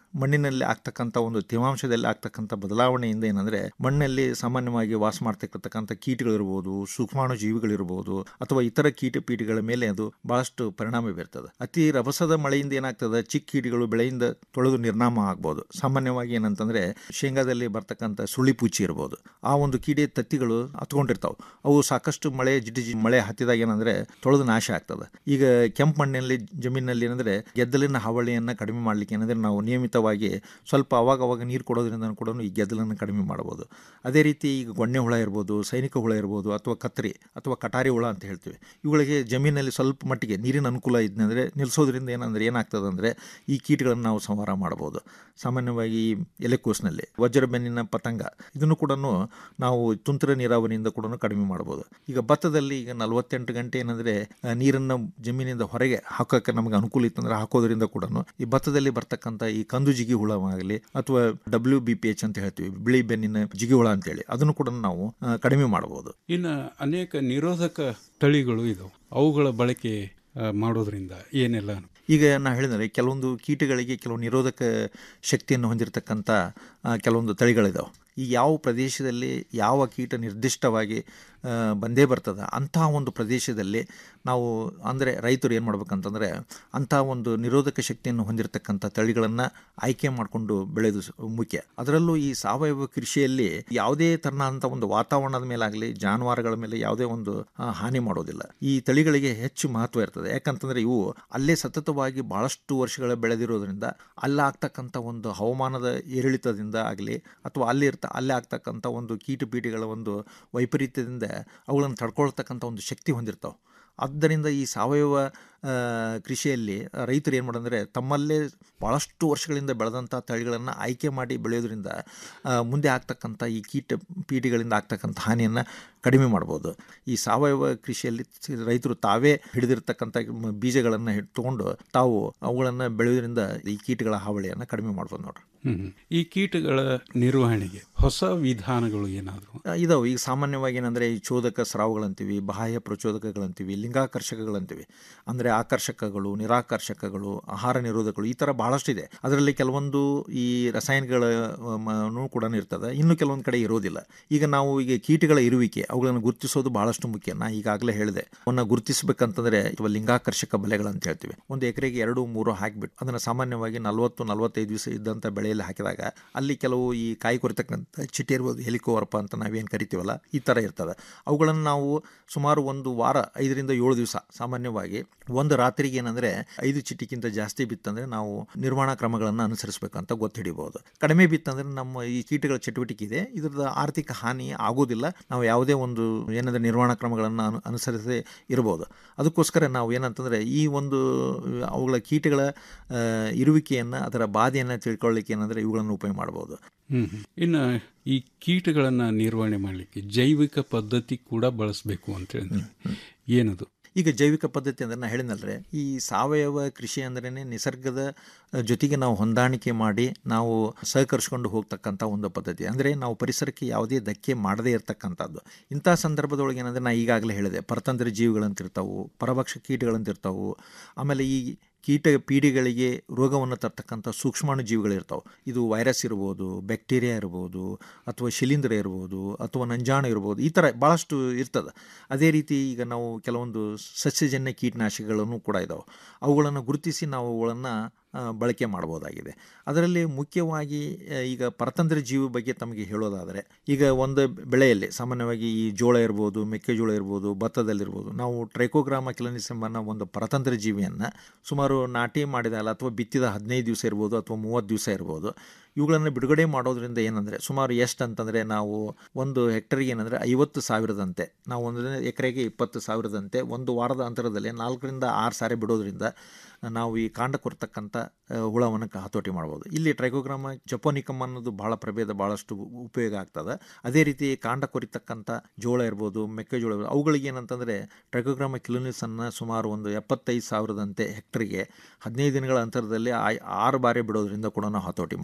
ಮಣ್ಣಿನಲ್ಲಿ ಆಗ್ತಕ್ಕಂಥ ಒಂದು ತೇವಾಂಶದಲ್ಲಿ ಆಗ್ತಕ್ಕಂಥ ಬದಲಾವಣೆಯಿಂದ ಏನಂದರೆ ಮಣ್ಣಲ್ಲಿ ಸಾಮಾನ್ಯವಾಗಿ ವಾಸ ಮಾಡ್ತಿರ್ತಕ್ಕಂಥ ಕೀಟಗಳಿರ್ಬೋದು ಸೂಕ್ಷ್ಮಾಣು ಜೀವಿಗಳಿರ್ಬೋದು ಅಥವಾ ಇತರ ಕೀಟ ಪೀಠಗಳ ಮೇಲೆ ಅದು ಬಹಳಷ್ಟು ಪರಿಣಾಮ ಬೀರ್ತದೆ ಅತಿ ರಭಸದ ಮಳೆಯಿಂದ ಏನಾಗ್ತದೆ ಚಿಕ್ಕ ಕೀಟಗಳು ಬೆಳೆಯಿಂದ ತೊಳೆದು ನಿರ್ನಾಮ ಆಗ್ಬೋದು ಸಾಮಾನ್ಯವಾಗಿ ಏನಂತಂದ್ರೆ ಶೇಂಗಾದಲ್ಲಿ ಬರ್ತಕ್ಕಂಥ ಸುಳಿ ಪೂಚಿ ಇರ್ಬೋದು ಆ ಒಂದು ಕೀಡೆ ತತ್ತಿಗಳು ಹತ್ಕೊಂಡಿರ್ತಾವೆ ಅವು ಸಾಕಷ್ಟು ಮಳೆ ಜಿಟಿ ಜಿ ಮಳೆ ಹತ್ತಿದಾಗ ಏನಂದ್ರೆ ತೊಳೆದು ನಾಶ ಆಗ್ತದೆ ಈಗ ಕೆಂಪು ಮಣ್ಣಿನಲ್ಲಿ ಜಮೀನಿನಲ್ಲಿ ಏನಂದ್ರೆ ಗೆದ್ದಲಿನ ಹಾವಳಿಯನ್ನು ಕಡಿಮೆ ಮಾಡಲಿಕ್ಕೆ ಏನಂದ್ರೆ ನಾವು ನಿಯಮಿತವಾಗಿ ಸ್ವಲ್ಪ ಅವಾಗ ಅವಾಗ ನೀರು ಕೊಡೋದ್ರಿಂದ ಕೂಡ ಈ ಗೆದ್ದಲನ್ನು ಕಡಿಮೆ ಮಾಡ್ಬೋದು ಅದೇ ರೀತಿ ಈಗ ಗೊಣ್ಣೆ ಹುಳ ಇರ್ಬೋದು ಸೈನಿಕ ಹುಳ ಇರ್ಬೋದು ಅಥವಾ ಕತ್ತರಿ ಅಥವಾ ಕಟಾರಿ ಹುಳ ಅಂತ ಹೇಳ್ತೀವಿ ಇವುಗಳಿಗೆ ಜಮೀನಲ್ಲಿ ಸ್ವಲ್ಪ ಮಟ್ಟಿಗೆ ನೀರಿನ ಅನುಕೂಲ ಇದ್ದಂದ್ರೆ ನಿಲ್ಲಿಸೋದ್ರಿಂದ ಏನಂದ್ರೆ ಏನಾಗ್ತದೆ ಅಂದರೆ ಈ ಕೀಟಗಳನ್ನು ನಾವು ಸಂಹಾರ ಮಾಡ್ಬೋದು ಸಾಮಾನ್ಯವಾಗಿ ಈ ಎಲೆಕೋಸಿನಲ್ಲಿ ವಜ್ರ ಬೆನ್ನಿನ ಪತಂಗ ಇದನ್ನು ಕೂಡ ನಾವು ತುಂತರ ನೀರಾವರಿಯಿಂದ ಕೂಡ ಕಡಿಮೆ ಮಾಡ್ಬೋದು ಈಗ ಭತ್ತದಲ್ಲಿ ಈಗ ನಲವತ್ತೆಂಟು ಗಂಟೆ ಏನಂದರೆ ನೀರನ್ನು ಜಮೀನಿಂದ ಹೊರಗೆ ಹಾಕೋಕ್ಕೆ ನಮಗೆ ಅನುಕೂಲ ಇತ್ತಂದ್ರೆ ಹಾಕೋದ್ರಿಂದ ಕೂಡ ಈ ಭತ್ತದಲ್ಲಿ ಬರ್ತಕ್ಕಂಥ ಈ ಕಂದು ಜಿಗಿ ಹುಳವಾಗಲಿ ಅಥವಾ ಡಬ್ಲ್ಯೂ ಬಿ ಪಿ ಎಚ್ ಅಂತ ಹೇಳ್ತೀವಿ ಬಿಳಿ ಬೆನ್ನಿನ ಜಿಗಿ ಹುಳ ಅಂತೇಳಿ ಅದನ್ನು ಕೂಡ ನಾವು ಆ, ಕಡಿಮೆ ಮಾಡ್ಬೋದು ಇನ್ನು ಅನೇಕ ನಿರೋಧಕ ತಳಿಗಳು ಇದಾವೆ ಅವುಗಳ ಬಳಕೆ ಆ, ಮಾಡೋದ್ರಿಂದ ಏನೆಲ್ಲ ಅನು- ಈಗ ನಾ ಹೇಳಿದರೆ ಕೆಲವೊಂದು ಕೀಟಗಳಿಗೆ ಕೆಲವು ನಿರೋಧಕ ಶಕ್ತಿಯನ್ನು ಹೊಂದಿರತಕ್ಕಂಥ ಆ, ಕೆಲವೊಂದು ತಳಿಗಳಿದಾವೆ ಈ ಯಾವ ಪ್ರದೇಶದಲ್ಲಿ ಯಾವ ಕೀಟ ನಿರ್ದಿಷ್ಟವಾಗಿ ಆ, ಬಂದೇ ಬರ್ತದೆ ಅಂಥ ಒಂದು ಪ್ರದೇಶದಲ್ಲಿ ನಾವು ಅಂದರೆ ರೈತರು ಏನು ಮಾಡ್ಬೇಕಂತಂದರೆ ಅಂಥ ಒಂದು ನಿರೋಧಕ ಶಕ್ತಿಯನ್ನು ಹೊಂದಿರತಕ್ಕಂಥ ತಳಿಗಳನ್ನು ಆಯ್ಕೆ ಮಾಡಿಕೊಂಡು ಬೆಳೆಯೋದು ಸ- ಮುಖ್ಯ ಅದರಲ್ಲೂ ಈ ಸಾವಯವ ಕೃಷಿಯಲ್ಲಿ ಯಾವುದೇ ತರನಾದಂಥ ಒಂದು ವಾತಾವರಣದ ಮೇಲಾಗಲಿ ಜಾನುವಾರುಗಳ ಮೇಲೆ ಯಾವುದೇ ಒಂದು ಆ, ಹಾನಿ ಮಾಡೋದಿಲ್ಲ ಈ ತಳಿಗಳಿಗೆ ಹೆಚ್ಚು ಮಹತ್ವ ಇರ್ತದೆ ಯಾಕಂತಂದರೆ ಇವು ಅಲ್ಲೇ ಸತತವಾಗಿ ಭಾಳಷ್ಟು ವರ್ಷಗಳ ಬೆಳೆದಿರೋದ್ರಿಂದ ಅಲ್ಲಾಗ್ತಕ್ಕಂಥ ಒಂದು ಹವಾಮಾನದ ಏರಿಳಿತದಿಂದ ಆಗಲಿ ಅಥವಾ ಅಲ್ಲಿ ಇರ್ತ ಅಲ್ಲೇ ಆಗ್ತಕ್ಕಂಥ ಒಂದು ಕೀಟಪೀಠಗಳ ಒಂದು ವೈಪರೀತ್ಯದಿಂದ ಅವುಗಳನ್ನು ತಡ್ಕೊಳ್ತಕ್ಕಂಥ ಒಂದು ಶಕ್ತಿ ಹೊಂದಿರ್ತಾವೆ ಆದ್ದರಿಂದ ಈ ಸಾವಯವ ಆ, ಕೃಷಿಯಲ್ಲಿ ರೈತರು ಏನು ಮಾಡೋದಂದರೆ ತಮ್ಮಲ್ಲೇ ಭಾಳಷ್ಟು ವರ್ಷಗಳಿಂದ ಬೆಳೆದಂಥ ತಳಿಗಳನ್ನು ಆಯ್ಕೆ ಮಾಡಿ ಬೆಳೆಯೋದ್ರಿಂದ ಆ, ಮುಂದೆ ಆಗ್ತಕ್ಕಂಥ ಈ ಕೀಟ ಪೀಡಿಗಳಿಂದ ಆಗ್ತಕ್ಕಂಥ ಹಾನಿಯನ್ನು ಕಡಿಮೆ ಮಾಡ್ಬೋದು ಈ ಸಾವಯವ ಕೃಷಿಯಲ್ಲಿ ಸಿ- ರೈತರು ತಾವೇ ಹಿಡಿದಿರ್ತಕ್ಕಂಥ ಮ- ಬೀಜಗಳನ್ನು ಹಿಡ್- ತಗೊಂಡು ತಾವು ಅವುಗಳನ್ನು ಬೆಳೆಯೋದ್ರಿಂದ ಈ ಕೀಟಗಳ ಹಾವಳಿಯನ್ನು ಕಡಿಮೆ ಮಾಡ್ಬೋದು ನೋಡ್ರಿ ಹ್ಮ್ ಹ್ಮ್. ಈ ಕೀಟಗಳ ನಿರ್ವಹಣೆಗೆ ಹೊಸ ವಿಧಾನಗಳು ಏನಾದರೂ ಆ, ಇದಾವೆ ಈಗ ಸಾಮಾನ್ಯವಾಗಿ ಏನಂದರೆ ಈ ಚೋದಕ ಸ್ರಾವಗಳಂತೀವಿ ಬಾಹ್ಯ ಪ್ರಚೋದಕಗಳಂತೀವಿ ಲಿಂಗಾಕರ್ಷಕಗಳಂತೀವಿ ಅಂದರೆ ಆಕರ್ಷಕಗಳು ನಿರಾಕರ್ಷಕಗಳು ಆಹಾರ ನಿರೋಧಕಗಳು ಈ ಥರ ಭಾಳಷ್ಟು ಇದೆ ಅದರಲ್ಲಿ ಕೆಲವೊಂದು ಈ ರಾಸಾಯನಿಕಗಳ ಆ, ಮ- ಕೂಡ ಇರ್ತದೆ ಇನ್ನು ಕೆಲವೊಂದು ಕಡೆ ಇರೋದಿಲ್ಲ ಈಗ ನಾವು ಈಗ ಕೀಟಗಳ ಇರುವಿಕೆ ಅವುಗಳನ್ನು ಗುರುತಿಸೋದು ಬಹಳಷ್ಟು ಮುಖ್ಯ ನಾ ಈಗಾಗಲೇ ಹೇಳಿದೆ ಅವನ್ನ ಗುರುತಿಸಬೇಕಂತಂದ್ರೆ ಅಥವಾ ಲಿಂಗಾಕರ್ಷಕ ಬಲೆಗಳಂತ ಹೇಳ್ತೀವಿ ಒಂದು ಎಕರೆಗೆ ಎರಡು ಮೂರು ಹಾಕಿಬಿಟ್ಟು ಅದನ್ನು ಸಾಮಾನ್ಯವಾಗಿ ನಲವತ್ತು ನಲವತ್ತೈದು ದಿವಸ ಇದ್ದಂಥ ಬೆಳೆಯಲ್ಲಿ ಹಾಕಿದಾಗ ಅಲ್ಲಿ ಕೆಲವು ಈ ಕಾಯಿ ಕೊರಿತಕ್ಕಂಥ ಚಿಟ್ಟೆ ಇರ್ಬೋದು ಹೆಲಿಕೋವರ್ಪ ಅಂತ ನಾವೇನು ಕರಿತೀವಲ್ಲ ಈ ಥರ ಇರ್ತದೆ ಅವುಗಳನ್ನು ನಾವು ಸುಮಾರು ಒಂದು ವಾರ ಐದರಿಂದ ಏಳು ದಿವಸ ಸಾಮಾನ್ಯವಾಗಿ ಒಂದು ರಾತ್ರಿಗೆ ಏನಂದರೆ ಐದು ಚಿಟ್ಟಿಗಿಂತ ಜಾಸ್ತಿ ಬಿತ್ತಂದರೆ ನಾವು ನಿರ್ವಹಣಾ ಕ್ರಮಗಳನ್ನು ಅನುಸರಿಸಬೇಕಂತ ಗೊತ್ತಿಡಿಬಹುದು ಕಡಿಮೆ ಬಿತ್ತಂದರೆ ನಮ್ಮ ಈ ಕೀಟಗಳ ಚಟುವಟಿಕೆ ಇದೆ ಇದರದ ಆರ್ಥಿಕ ಹಾನಿ ಆಗೋದಿಲ್ಲ ನಾವು ಯಾವುದೇ ಒಂದು ಏನಂದರೆ ನಿರ್ವಹಣಾ ಕ್ರಮಗಳನ್ನು ಅನು ಅನುಸರಿಸದೇ ಇರ್ಬೋದು ಅದಕ್ಕೋಸ್ಕರ ನಾವು ಏನಂತಂದರೆ ಈ ಒಂದು ಅವುಗಳ ಕೀಟಗಳ ಆ, ಇರುವಿಕೆಯನ್ನು ಅದರ ಬಾಧೆಯನ್ನು ತಿಳ್ಕೊಳ್ಳಿಕ್ಕೆ ಏನಂದರೆ ಇವುಗಳನ್ನು ಉಪಯೋಗ ಮಾಡ್ಬೋದು ಹ್ಮ್ ಹ್ಮ್. ಇನ್ನು ಈ ಕೀಟಗಳನ್ನು ನಿರ್ವಹಣೆ ಮಾಡಲಿಕ್ಕೆ ಜೈವಿಕ ಪದ್ಧತಿ ಕೂಡ ಬಳಸಬೇಕು ಅಂತ ಹೇಳಿ ಏನದು ಈಗ ಜೈವಿಕ ಪದ್ಧತಿ ಅಂದರೆ ನಾನು ಹೇಳಿನಲ್ರೆ ಈ ಸಾವಯವ ಕೃಷಿ ಅಂದ್ರೇ ನಿಸರ್ಗದ ಅಹ್, ಜೊತೆಗೆ ನಾವು ಹೊಂದಾಣಿಕೆ ಮಾಡಿ ನಾವು ಸಹಕರಿಸ್ಕೊಂಡು ಹೋಗ್ತಕ್ಕಂಥ ಒಂದು ಪದ್ಧತಿ ಅಂದರೆ ನಾವು ಪರಿಸರಕ್ಕೆ ಯಾವುದೇ ಧಕ್ಕೆ ಮಾಡದೇ ಇರತಕ್ಕಂಥದ್ದು ಇಂಥ ಸಂದರ್ಭದೊಳಗೆ ಏನಂದರೆ ನಾನು ಈಗಾಗಲೇ ಹೇಳಿದೆ ಪರತಂತ್ರ ಜೀವಿಗಳಂತಿರ್ತಾವು ಪರಭಕ್ಷ ಕೀಟಗಳಂತಿರ್ತಾವು ಆಮೇಲೆ ಈ ಕೀಟ ಪೀಡಿಗಳಿಗೆ ರೋಗವನ್ನು ತರ್ತಕ್ಕಂಥ ಸೂಕ್ಷ್ಮಾಣು ಜೀವಿಗಳಿರ್ತಾವೆ ಇದು ವೈರಸ್ ಇರ್ಬೋದು ಬ್ಯಾಕ್ಟೀರಿಯಾ ಇರ್ಬೋದು ಅಥವಾ ಶಿಲೀಂಧ್ರ ಇರ್ಬೋದು ಅಥವಾ ನಂಜಾಣು ಇರ್ಬೋದು ಈ ಥರ ಭಾಳಷ್ಟು ಇರ್ತದೆ ಅದೇ ರೀತಿ ಈಗ ನಾವು ಕೆಲವೊಂದು ಸಸ್ಯಜನ್ಯ ಕೀಟನಾಶಕಗಳನ್ನು ಕೂಡ ಇದ್ದಾವೆ ಅವುಗಳನ್ನು ಗುರುತಿಸಿ ನಾವು ಅವುಗಳನ್ನು ಆ, ಬಳಕೆ ಮಾಡ್ಬೋದಾಗಿದೆ ಅದರಲ್ಲಿ ಮುಖ್ಯವಾಗಿ ಆ, ಈಗ ಪರತಂತ್ರ ಜೀವಿ ಬಗ್ಗೆ ತಮಗೆ ಹೇಳೋದಾದರೆ ಈಗ ಒಂದು ಬೆಳೆಯಲ್ಲಿ ಸಾಮಾನ್ಯವಾಗಿ ಈ ಜೋಳ ಇರ್ಬೋದು ಮೆಕ್ಕೆಜೋಳ ಇರ್ಬೋದು ಭತ್ತದಲ್ಲಿರ್ಬೋದು ನಾವು ಟ್ರೈಕೋಗ್ರಾಮ ಕಿಲನಿಸ್ ಎಂಬ ಒಂದು ಪರತಂತ್ರ ಜೀವಿಯನ್ನು ಸುಮಾರು ನಾಟಿ ಮಾಡಿದಲ್ಲ ಅಥವಾ ಬಿತ್ತಿದ ಹದಿನೈದು ದಿವಸ ಇರ್ಬೋದು ಅಥವಾ ಮೂವತ್ತು ದಿವಸ ಇರ್ಬೋದು ಇವುಗಳನ್ನು ಬಿಡುಗಡೆ ಮಾಡೋದ್ರಿಂದ ಏನಂದರೆ ಸುಮಾರು ಎಷ್ಟು ಅಂತಂದರೆ ನಾವು ಒಂದು ಹೆಕ್ಟರ್ಗೆ ಏನಂದರೆ ಐವತ್ತು ಸಾವಿರದಂತೆ ನಾವು ಒಂದು ಎಕರೆಗೆ ಇಪ್ಪತ್ತು ಸಾವಿರದಂತೆ ಒಂದು ವಾರದ ಅಂತರದಲ್ಲಿ ನಾಲ್ಕರಿಂದ ಆರು ಸಾರಿ ಬಿಡೋದ್ರಿಂದ ನಾವು ಈ ಕಾಂಡ ಕೊರ್ತಕ್ಕಂಥ ಹುಳವನ್ನು ಕ- ಹತೋಟಿ ಮಾಡ್ಬೋದು ಇಲ್ಲಿ ಟ್ರೈಕೋಗ್ರಾಮ ಜಪೋನಿಕಮ್ ಅನ್ನೋದು ಭಾಳ ಪ್ರಭೇದ ಭಾಳಷ್ಟು ಉಪಯೋಗ ಆಗ್ತದೆ ಅದೇ ರೀತಿ ಕಾಂಡ ಕೊರಿತಕ್ಕಂಥ ಜೋಳ ಇರ್ಬೋದು ಮೆಕ್ಕೆಜೋಳ ಇರ್ಬೋದು ಅವುಗಳಿಗೆ ಏನಂತಂದರೆ ಟ್ರೈಕೋಗ್ರಾಮ ಕಿಲೋನಿಸನ್ನು ಸುಮಾರು ಒಂದು ಎಪ್ಪತ್ತೈದು ಸಾವಿರದಂತೆ ಹೆಕ್ಟರ್ಗೆ ಹದಿನೈದು ದಿನಗಳ ಅಂತರದಲ್ಲಿ ಆ- ಆರು ಬಾರಿ ಬಿಡೋದ್ರಿಂದ ಕೂಡ ನಾವು ಹತೋಟಿ ಮಾಡ್ಬೋದು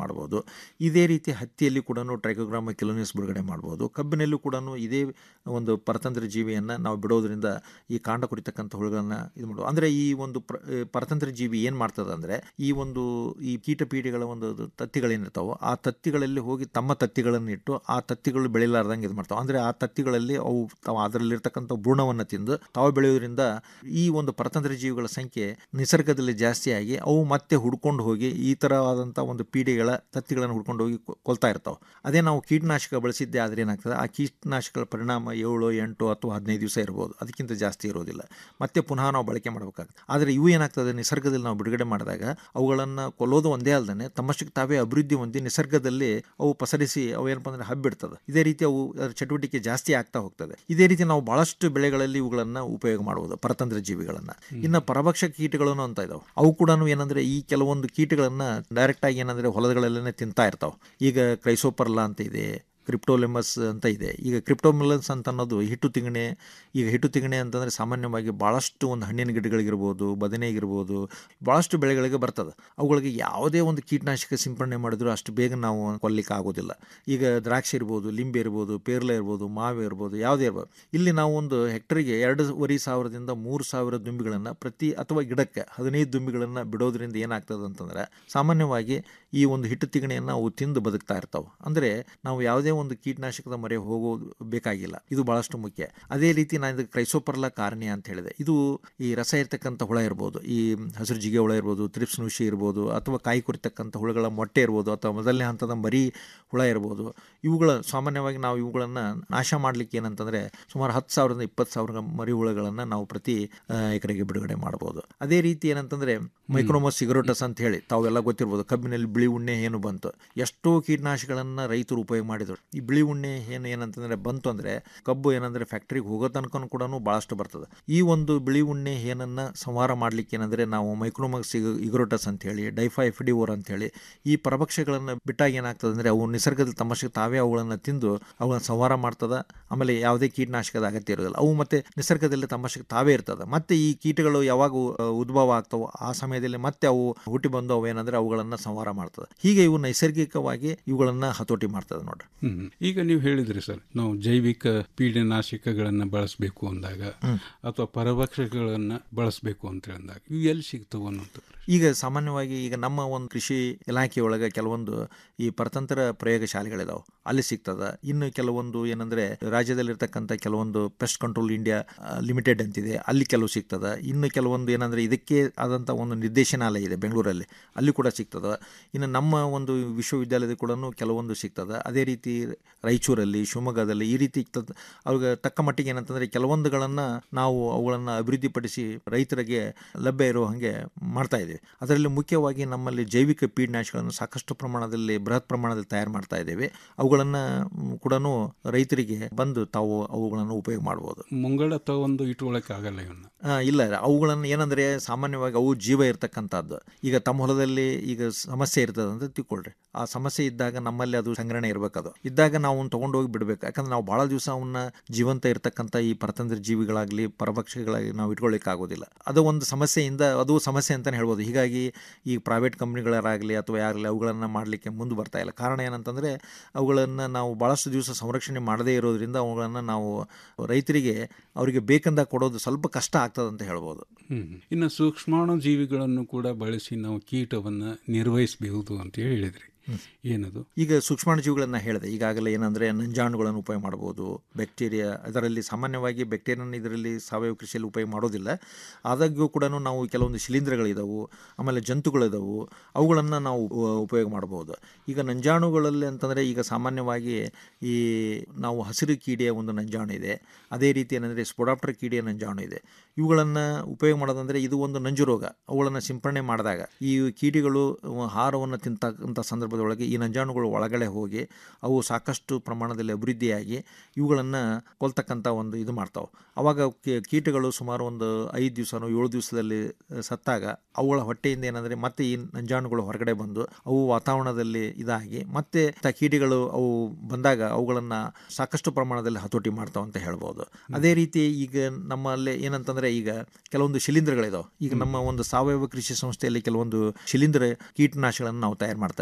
ಇದೇ ರೀತಿ ಹತ್ತಿಯಲ್ಲಿ ಕೂಡ ಟ್ರೈಕೋಗ್ರಾಮ ಕಿಲೋನಿಸ್ ಬಿಡುಗಡೆ ಮಾಡ್ಬೋದು ಕಬ್ಬಿನಲ್ಲೂ ಕೂಡ ಇದೇ ಒಂದು ಪರತಂತ್ರ ಜೀವಿಯನ್ನು ನಾವು ಬಿಡೋದ್ರಿಂದ ಈ ಕಾಂಡ ಕುರಿತಕ್ಕಂಥ ಹುಳುಗಳನ್ನ ಇದು ಮಾಡೋದು ಅಂದರೆ ಈ ಒಂದು ಪ್ರ ಆ, ಪರತಂತ್ರ ಜೀವಿ ಏನು ಮಾಡ್ತದೆ ಅಂದರೆ ಈ ಒಂದು ಈ ಕೀಟ ಪೀಡೆಗಳ ಒಂದು ಅದು ತತ್ತಿಗಳೇನಿರ್ತಾವೋ ಆ ತತ್ತಿಗಳಲ್ಲಿ ಹೋಗಿ ತಮ್ಮ ತತ್ತಿಗಳನ್ನು ಇಟ್ಟು ಆ ತತ್ತಿಗಳು ಬೆಳಿಲಾರ್ದಂಗೆ ಇದು ಮಾಡ್ತಾವೆ ಅಂದರೆ ಆ ತತ್ತಿಗಳಲ್ಲಿ ಅವು ತಾವು ಅದರಲ್ಲಿರ್ತಕ್ಕಂಥ ಭ್ರೂಣವನ್ನು ತಿಂದು ತಾವು ಬೆಳೆಯೋದ್ರಿಂದ ಈ ಒಂದು ಪರತಂತ್ರ ಜೀವಿಗಳ ಸಂಖ್ಯೆ ನಿಸರ್ಗದಲ್ಲಿ ಜಾಸ್ತಿ ಆಗಿ ಅವು ಮತ್ತೆ ಹುಡ್ಕೊಂಡು ಹೋಗಿ ಈ ಥರವಾದಂಥ ಒಂದು ಪೀಡೆಗಳ ತತ್ತಿಗಳನ್ನು ಹುಡ್ಕೊಂಡು ಹೋಗಿ ಕೊ- ಕೊಲ್ತಾ ಇರ್ತಾವೆ ಅದೇ ನಾವು ಕೀಟನಾಶಕ ಬಳಸಿದ್ದೆ ಆದರೆ ಏನಾಗ್ತದೆ ಆ ಕೀಟನಾಶಕಗಳ ಪರಿಣಾಮ ಏಳು ಎಂಟು ಅಥವಾ ಹದಿನೈದು ದಿವಸ ಇರ್ಬೋದು ಅದಕ್ಕಿಂತ ಜಾಸ್ತಿ ಇರೋದಿಲ್ಲ ಮತ್ತೆ ಪುನಃ ನಾವು ಬಳಕೆ ಮಾಡಬೇಕಾಗುತ್ತೆ ಆದರೆ ಇವು ಏನಾಗ್ತದೆ ನಿಸರ್ಗದಲ್ಲಿ ನಾವು ಬಿಡುಗಡೆ ಮಾಡಿದಾಗ ಅವುಗಳನ್ನು ಕೊಲ್ಲೋದು ಒಂದೇ ಅಲ್ಲದೆ ತಮ್ಮಷ್ಟಕ್ಕೆ ತಾವೇ ಅಭಿವೃದ್ಧಿ ಹೊಂದಿ ನಿಸರ್ಗದಲ್ಲಿ ಅವು ಪಸರಿಸಿ ಅವು ಏನಪ್ಪ ಅಂದರೆ ಹಬ್ಬಿಡ್ತದೆ ಇದೇ ರೀತಿ ಅವು ಅದರ ಚಟುವಟಿಕೆ ಜಾಸ್ತಿ ಆಗ್ತಾ ಹೋಗ್ತದೆ ಇದೇ ರೀತಿ ನಾವು ಬಹಳಷ್ಟು ಬೆಳೆಗಳಲ್ಲಿ ಇವುಗಳನ್ನು ಉಪಯೋಗ ಮಾಡಬಹುದು ಪರತಂತ್ರ ಜೀವಿಗಳನ್ನು ಇನ್ನು ಪರಭಕ್ಷಕ ಕೀಟಗಳನ್ನು ಅಂತ ಇದಾವೆ ಅವು ಕೂಡ ಏನಂದ್ರೆ ಈ ಕೆಲವೊಂದು ಕೀಟಗಳನ್ನು ಡೈರೆಕ್ಟ್ ಆಗಿ ಏನಂದ್ರೆ ಹೊಲಗಳಲ್ಲೇ ತಿಂತಾ ಇರ್ತಾವೆ ಈಗ ಕ್ರೈಸೋಪರ್ಲಾ ಅಂತ ಇದೆ ಕ್ರಿಪ್ಟೋಲೆಮಸ್ ಅಂತ ಇದೆ ಈಗ ಕ್ರಿಪ್ಟೋಮಿಲನ್ಸ್ ಅಂತ ಅನ್ನೋದು ಹಿಟ್ಟು ತಿಗಣೆ ಈಗ ಹಿಟ್ಟು ತಿಗಣೆ ಅಂತಂದರೆ ಸಾಮಾನ್ಯವಾಗಿ ಭಾಳಷ್ಟು ಒಂದು ಹಣ್ಣಿನ ಗಿಡಗಳಿಗಿರ್ಬೋದು ಬದನೆಗಿರ್ಬೋದು ಭಾಳಷ್ಟು ಬೆಳೆಗಳಿಗೆ ಬರ್ತದೆ ಅವುಗಳಿಗೆ ಯಾವುದೇ ಒಂದು ಕೀಟನಾಶಕ ಸಿಂಪಡಣೆ ಮಾಡಿದ್ರು ಅಷ್ಟು ಬೇಗ ನಾವು ಕೊಲ್ಲಿಕ್ಕೆ ಆಗೋದಿಲ್ಲ ಈಗ ದ್ರಾಕ್ಷಿ ಇರ್ಬೋದು ಲಿಂಬೆ ಇರ್ಬೋದು ಪೇರ್ಲೆ ಇರ್ಬೋದು ಮಾವೆ ಇರ್ಬೋದು ಯಾವುದೇ ಇರ್ಬೋದು ಇಲ್ಲಿ ನಾವು ಒಂದು ಹೆಕ್ಟರಿಗೆ ಎರಡೂವರೆ ಸಾವಿರದಿಂದ ಮೂರು ಸಾವಿರ ದುಂಬಿಗಳನ್ನು ಪ್ರತಿ ಅಥವಾ ಗಿಡಕ್ಕೆ ಹದಿನೈದು ದುಂಬಿಗಳನ್ನು ಬಿಡೋದ್ರಿಂದ ಏನಾಗ್ತದೆ ಅಂತಂದರೆ ಸಾಮಾನ್ಯವಾಗಿ ಈ ಒಂದು ಹಿಟ್ಟು ತಿಗಣೆಯನ್ನು ಅವು ತಿಂದು ಬದುಕ್ತಾ ಇರ್ತಾವೆ ಅಂದರೆ ನಾವು ಯಾವುದೇ ಒಂದು ಕೀಟನಾಶಕದ ಮೊರೆ ಹೋಗೋದು ಬೇಕಾಗಿಲ್ಲ ಇದು ಭಾಳಷ್ಟು ಮುಖ್ಯ ಅದೇ ರೀತಿ ನಾನು ಇದಕ್ಕೆ ಕ್ರೈಸೋಪರ್ಲ ಕಾರಣಿ ಅಂತ ಹೇಳಿದೆ ಇದು ಈ ರಸ ಇರ್ತಕ್ಕಂಥ ಹುಳ ಇರ್ಬೋದು ಈ ಹಸಿರು ಜಿಗೆ ಹುಳ ಇರ್ಬೋದು ತ್ರಿಪ್ಸ್ ನುಷಿ ಇರ್ಬೋದು ಅಥವಾ ಕಾಯಿ ಕುರಿತಕ್ಕಂಥ ಹುಳುಗಳ ಮೊಟ್ಟೆ ಇರ್ಬೋದು ಅಥವಾ ಮೊದಲನೇ ಹಂತದ ಮರಿ ಹುಳ ಇರ್ಬೋದು ಇವುಗಳ ಸಾಮಾನ್ಯವಾಗಿ ನಾವು ಇವುಗಳನ್ನು ನಾಶ ಮಾಡಲಿಕ್ಕೆ ಏನಂತಂದರೆ ಸುಮಾರು ಹತ್ತು ಸಾವಿರದಿಂದ ಇಪ್ಪತ್ತು ಸಾವಿರ ಮರಿ ಹುಳುಗಳನ್ನು ನಾವು ಪ್ರತಿ ಆ, ಎಕರೆಗೆ ಬಿಡುಗಡೆ ಮಾಡ್ಬೋದು ಅದೇ ರೀತಿ ಏನಂತಂದರೆ ಮೈಕ್ರೋಮಸ್ ಸಿಗರೋಟಸ್ ಅಂತ ಹೇಳಿ ತಾವೆಲ್ಲ ಗೊತ್ತಿರ್ಬೋದು ಕಬ್ಬಿನಲ್ಲಿ ಬಿಳಿ ಉಣ್ಣೆ ಏನು ಬಂತು ಎಷ್ಟೋ ಕೀಟನಾಶಕಗಳನ್ನು ರೈತರು ಉಪಯೋಗ ಮಾಡಿದರು ಈ ಬಿಳಿ ಉಣ್ಣೆ ಏನು ಏನಂತಂದರೆ ಬಂತು ಅಂದರೆ ಕಬ್ಬು ಏನಂದರೆ ಫ್ಯಾಕ್ಟ್ರಿಗೆ ಹೋಗೋ ತನಕ ಕೂಡ ಭಾಳಷ್ಟು ಬರ್ತದೆ ಈ ಒಂದು ಬಿಳಿ ಉಣ್ಣೆ ಏನನ್ನು ಸಂಹಾರ ಮಾಡಲಿಕ್ಕೆ ಏನಂದರೆ ನಾವು ಮೈಕ್ರೋಮಸ್ ಇಗ್ರೋಟಸ್ ಅಂತ ಹೇಳಿ ಡೈಫೈಫಿಡಿವೋರ್ ಅಂತ ಹೇಳಿ ಈ ಪರಭಕ್ಷಗಳನ್ನು ಬಿಟ್ಟಾಗ ಏನಾಗ್ತದೆ ಅಂದರೆ ಅವು ನಿಸರ್ಗದಲ್ಲಿ ತಮ್ಮಷ್ಟಕ್ಕೆ ತಾವೇ ಅವುಗಳನ್ನು ತಿಂದು ಅವುಗಳನ್ನು ಸಂಹಾರ ಮಾಡ್ತದೆ ಆಮೇಲೆ ಯಾವುದೇ ಕೀಟನಾಶಕದ ಅಗತ್ಯ ಇರೋದಿಲ್ಲ ಅವು ಮತ್ತೆ ನಿಸರ್ಗದಲ್ಲಿ ತಮ್ಮಷ್ಟಕ್ಕೆ ತಾವೇ ಇರ್ತದೆ ಮತ್ತೆ ಈ ಕೀಟಗಳು ಯಾವಾಗ ಅಹ್, ಉದ್ಭವ ಆಗ್ತವೋ ಆ ಸಮಯದಲ್ಲಿ ಮತ್ತೆ ಅವು ಹುಟ್ಟಿ ಬಂದು ಅವು ಏನಂದ್ರೆ ಅವುಗಳನ್ನು ಸಂಹಾರ ಮಾಡ್ತದೆ ಹೀಗೆ ಇವು ನೈಸರ್ಗಿಕವಾಗಿ ಇವುಗಳನ್ನು ಹತೋಟಿ ಮಾಡ್ತದೆ ನೋಡ್ರಿ ಹ್ಮ್. ಈಗ ನೀವು ಹೇಳಿದ್ರಿ ಸರ್ ನಾವು ಜೈವಿಕ ಪೀಡನಾಶಕಗಳನ್ನ ಬಳಸಬೇಕು ಅಂದಾಗ ಅಥವಾ ಪರಭಕ್ಷಕಗಳನ್ನ ಬಳಸಬೇಕು ಅಂತ ಹೇಳಿದಾಗ ಇವು ಎಲ್ಲಿ ಸಿಗ್ತವೆ ಅನ್ನೋದು ಈಗ ಸಾಮಾನ್ಯವಾಗಿ ಈಗ ನಮ್ಮ ಒಂದು ಕೃಷಿ ಇಲಾಖೆಯೊಳಗೆ ಕೆಲವೊಂದು ಈ ಪರತಂತ್ರ ಪ್ರಯೋಗ ಶಾಲೆಗಳಿದಾವೆ ಅಲ್ಲಿ ಸಿಗ್ತದ ಇನ್ನು ಕೆಲವೊಂದು ಏನಂದ್ರೆ ರಾಜ್ಯದಲ್ಲಿರ್ತಕ್ಕಂಥ ಕೆಲವೊಂದು ಪೆಸ್ಟ್ ಕಂಟ್ರೋಲ್ ಇಂಡಿಯಾ ಲಿಮಿಟೆಡ್ ಅಂತಿದೆ ಅಲ್ಲಿ ಕೆಲವು ಸಿಗ್ತದ ಇನ್ನು ಕೆಲವೊಂದು ಏನಂದ್ರೆ ಇದಕ್ಕೆ ಆದಂಥ ಒಂದು ನಿರ್ದೇಶನಾಲಯ ಇದೆ ಬೆಂಗಳೂರಲ್ಲಿ ಅಲ್ಲಿ ಕೂಡ ಸಿಗ್ತದ ಇನ್ನು ನಮ್ಮ ಒಂದು ವಿಶ್ವವಿದ್ಯಾಲಯದ ಕೂಡ ಕೆಲವೊಂದು ಸಿಗ್ತದ ಅದೇ ರೀತಿ ರಾಯಚೂರಲ್ಲಿ ಶಿವಮೊಗ್ಗದಲ್ಲಿ ಈ ರೀತಿ ಇರ್ತದ ಅವ್ರಿಗೆ ತಕ್ಕ ಮಟ್ಟಿಗೆ ಏನಂತಂದ್ರೆ ಕೆಲವೊಂದುಗಳನ್ನು ನಾವು ಅವುಗಳನ್ನು ಅಭಿವೃದ್ಧಿಪಡಿಸಿ ರೈತರಿಗೆ ಲಭ್ಯ ಇರೋ ಹಾಗೆ ಮಾಡ್ತಾ ಇದ್ದೀವಿ ಅದರಲ್ಲಿ ಮುಖ್ಯವಾಗಿ ನಮ್ಮಲ್ಲಿ ಜೈವಿಕ ಕೀಟನಾಶಕಗಳನ್ನು ಸಾಕಷ್ಟು ಪ್ರಮಾಣದಲ್ಲಿ ಬೃಹತ್ ಪ್ರಮಾಣದಲ್ಲಿ ತಯಾರು ಮಾಡ್ತಾ ಇದ್ದೇವೆ ಅವುಗಳನ್ನು ಕೂಡ ರೈತರಿಗೆ ಬಂದು ತಾವು ಅವುಗಳನ್ನು ಉಪಯೋಗ ಮಾಡ್ಬೋದು ಮುಂಗಡ ತಗೊಂಡು ಇಟ್ಕೊಳಕ್ ಆಗಲ್ಲ ಇವನ್ನ ಆ, ಇಲ್ಲ ಅವುಗಳನ್ನು ಏನಂದರೆ ಸಾಮಾನ್ಯವಾಗಿ ಅವು ಜೀವ ಇರ್ತಕ್ಕಂಥದ್ದು ಈಗ ತಮ್ಮ ಹೊಲದಲ್ಲಿ ಈಗ ಸಮಸ್ಯೆ ಇರ್ತದೆ ಅಂತ ತಿಳ್ಕೊಳ್ರಿ ಆ ಸಮಸ್ಯೆ ಇದ್ದಾಗ ನಮ್ಮಲ್ಲಿ ಅದು ಸಂಗ್ರಹಣೆ ಇರಬೇಕದು ಇದ್ದಾಗ ನಾವು ಅವ್ನ ತೊಗೊಂಡು ಹೋಗಿ ಬಿಡಬೇಕು ಯಾಕಂದ್ರೆ ನಾವು ಭಾಳ ದಿವಸ ಅವನ್ನ ಜೀವಂತ ಇರ್ತಕ್ಕಂಥ ಈ ಪರತಂತ್ರ ಜೀವಿಗಳಾಗಲಿ ಪರಭಕ್ಷಗಳಾಗಿ ನಾವು ಇಟ್ಕೊಳ್ಳಿಕ್ಕೆ ಆಗೋದಿಲ್ಲ ಅದು ಒಂದು ಸಮಸ್ಯೆಯಿಂದ ಅದು ಸಮಸ್ಯೆ ಅಂತಲೇ ಹೇಳ್ಬೋದು ಹೀಗಾಗಿ ಈ ಪ್ರೈವೇಟ್ ಕಂಪ್ನಿಗಳಾಗಲಿ ಅಥವಾ ಯಾರಾಗಲಿ ಅವುಗಳನ್ನು ಮಾಡಲಿಕ್ಕೆ ಮುಂದೆ ಬರ್ತಾ ಇಲ್ಲ ಕಾರಣ ಏನಂತಂದರೆ ಅವುಗಳನ್ನು ನಾವು ಭಾಳಷ್ಟು ದಿವಸ ಸಂರಕ್ಷಣೆ ಮಾಡದೇ ಇರೋದ್ರಿಂದ ಅವುಗಳನ್ನು ನಾವು ರೈತರಿಗೆ ಅವರಿಗೆ ಬೇಕಂದಾಗ ಕೊಡೋದು ಸ್ವಲ್ಪ ಕಷ್ಟ ಆಗ್ತದೆ ಅಂತ ಹೇಳ್ಬೋದು ಹ್ಮ್. ಇನ್ನು ಸೂಕ್ಷ್ಮಾಣು ಜೀವಿಗಳನ್ನು ಕೂಡ ಬಳಸಿ ನಾವು ಕೀಟವನ್ನು ನಿರ್ವಹಿಸಬಹುದು ಅಂತ ಹೇಳಿದ್ರಿ ಏನದು ಈಗ ಸೂಕ್ಷ್ಮಾಣುಜೀವಿಗಳನ್ನು ಹೇಳಿದೆ ಈಗಾಗಲೇ ಏನಂದರೆ ನಂಜಾಣುಗಳನ್ನು ಉಪಯೋಗ ಮಾಡ್ಬೋದು ಬ್ಯಾಕ್ಟೀರಿಯಾ ಅದರಲ್ಲಿ ಸಾಮಾನ್ಯವಾಗಿ ಬ್ಯಾಕ್ಟೀರಿಯನ್ ಇದರಲ್ಲಿ ಸಾವಯವ ಕೃಷಿಯಲ್ಲಿ ಉಪಯೋಗ ಮಾಡೋದಿಲ್ಲ ಆದಾಗ್ಯೂ ಕೂಡ ನಾವು ಕೆಲವೊಂದು ಶಿಲೀಂಧ್ರಗಳಿದಾವು ಆಮೇಲೆ ಜಂತುಗಳಿದಾವು ಅವುಗಳನ್ನು ನಾವು ಉ- ಉಪಯೋಗ ಮಾಡ್ಬೋದು ಈಗ ನಂಜಾಣುಗಳಲ್ಲಿ ಅಂತಂದರೆ ಈಗ ಸಾಮಾನ್ಯವಾಗಿ ಈ ನಾವು ಹಸಿರು ಕೀಡೆಯ ಒಂದು ನಂಜಾಣು ಇದೆ ಅದೇ ರೀತಿ ಏನಂದರೆ ಸ್ಪೊಡಾಪ್ಟರ್ ಕೀಡೆಯ ನಂಜಾಣು ಇದೆ ಇವುಗಳನ್ನು ಉಪಯೋಗ ಮಾಡೋದಂದರೆ ಇದು ಒಂದು ನಂಜು ರೋಗ ಅವುಗಳನ್ನು ಸಿಂಪಡಣೆ ಮಾಡಿದಾಗ ಈ ಕೀಟಗಳು ಆಹಾರವನ್ನು ತಿಂತಕ್ಕಂಥ ಸಂದರ್ಭದೊಳಗೆ ಈ ನಂಜಾಣುಗಳು ಒಳಗಡೆ ಹೋಗಿ ಅವು ಸಾಕಷ್ಟು ಪ್ರಮಾಣದಲ್ಲಿ ಅಭಿವೃದ್ಧಿಯಾಗಿ ಇವುಗಳನ್ನು ಕೊಲ್ತಕ್ಕಂಥ ಒಂದು ಇದು ಮಾಡ್ತಾವೆ ಅವಾಗ ಕೀ- ಕೀಟಗಳು ಸುಮಾರು ಒಂದು ಐದು ದಿವಸನೋ ಏಳು ದಿವಸದಲ್ಲಿ ಅಹ್, ಸತ್ತಾಗ ಅವುಗಳ ಹೊಟ್ಟೆಯಿಂದ ಏನಂದರೆ ಮತ್ತೆ ಈ ನಂಜಾಣುಗಳು ಹೊರಗಡೆ ಬಂದು ಅವು ವಾತಾವರಣದಲ್ಲಿ ಇದಾಗಿ ಮತ್ತೆ ತ ಕೀಟಗಳು ಅವು ಬಂದಾಗ ಅವುಗಳನ್ನು ಸಾಕಷ್ಟು ಪ್ರಮಾಣದಲ್ಲಿ ಹತೋಟಿ ಮಾಡ್ತಾವೆ ಅಂತ ಹೇಳ್ಬೋದು ಅದೇ ರೀತಿ ಈಗ ನಮ್ಮಲ್ಲಿ ಏನಂತಂದರೆ ಈಗ ಕೆಲವೊಂದು ಶಿಲೀಂಧ್ರಗಳಿದಾವೆ ಈಗ ನಮ್ಮ ಒಂದು ಸಾವಯವ ಕೃಷಿ ಸಂಸ್ಥೆಯಲ್ಲಿ ಕೆಲವೊಂದು ಶಿಲೀಂಧ್ರ ಕೀಟನಾಶಕಗಳನ್ನು ನಾವು ತಯಾರು ಮಾಡ್ತಾ ಇದ್ದೇವೆ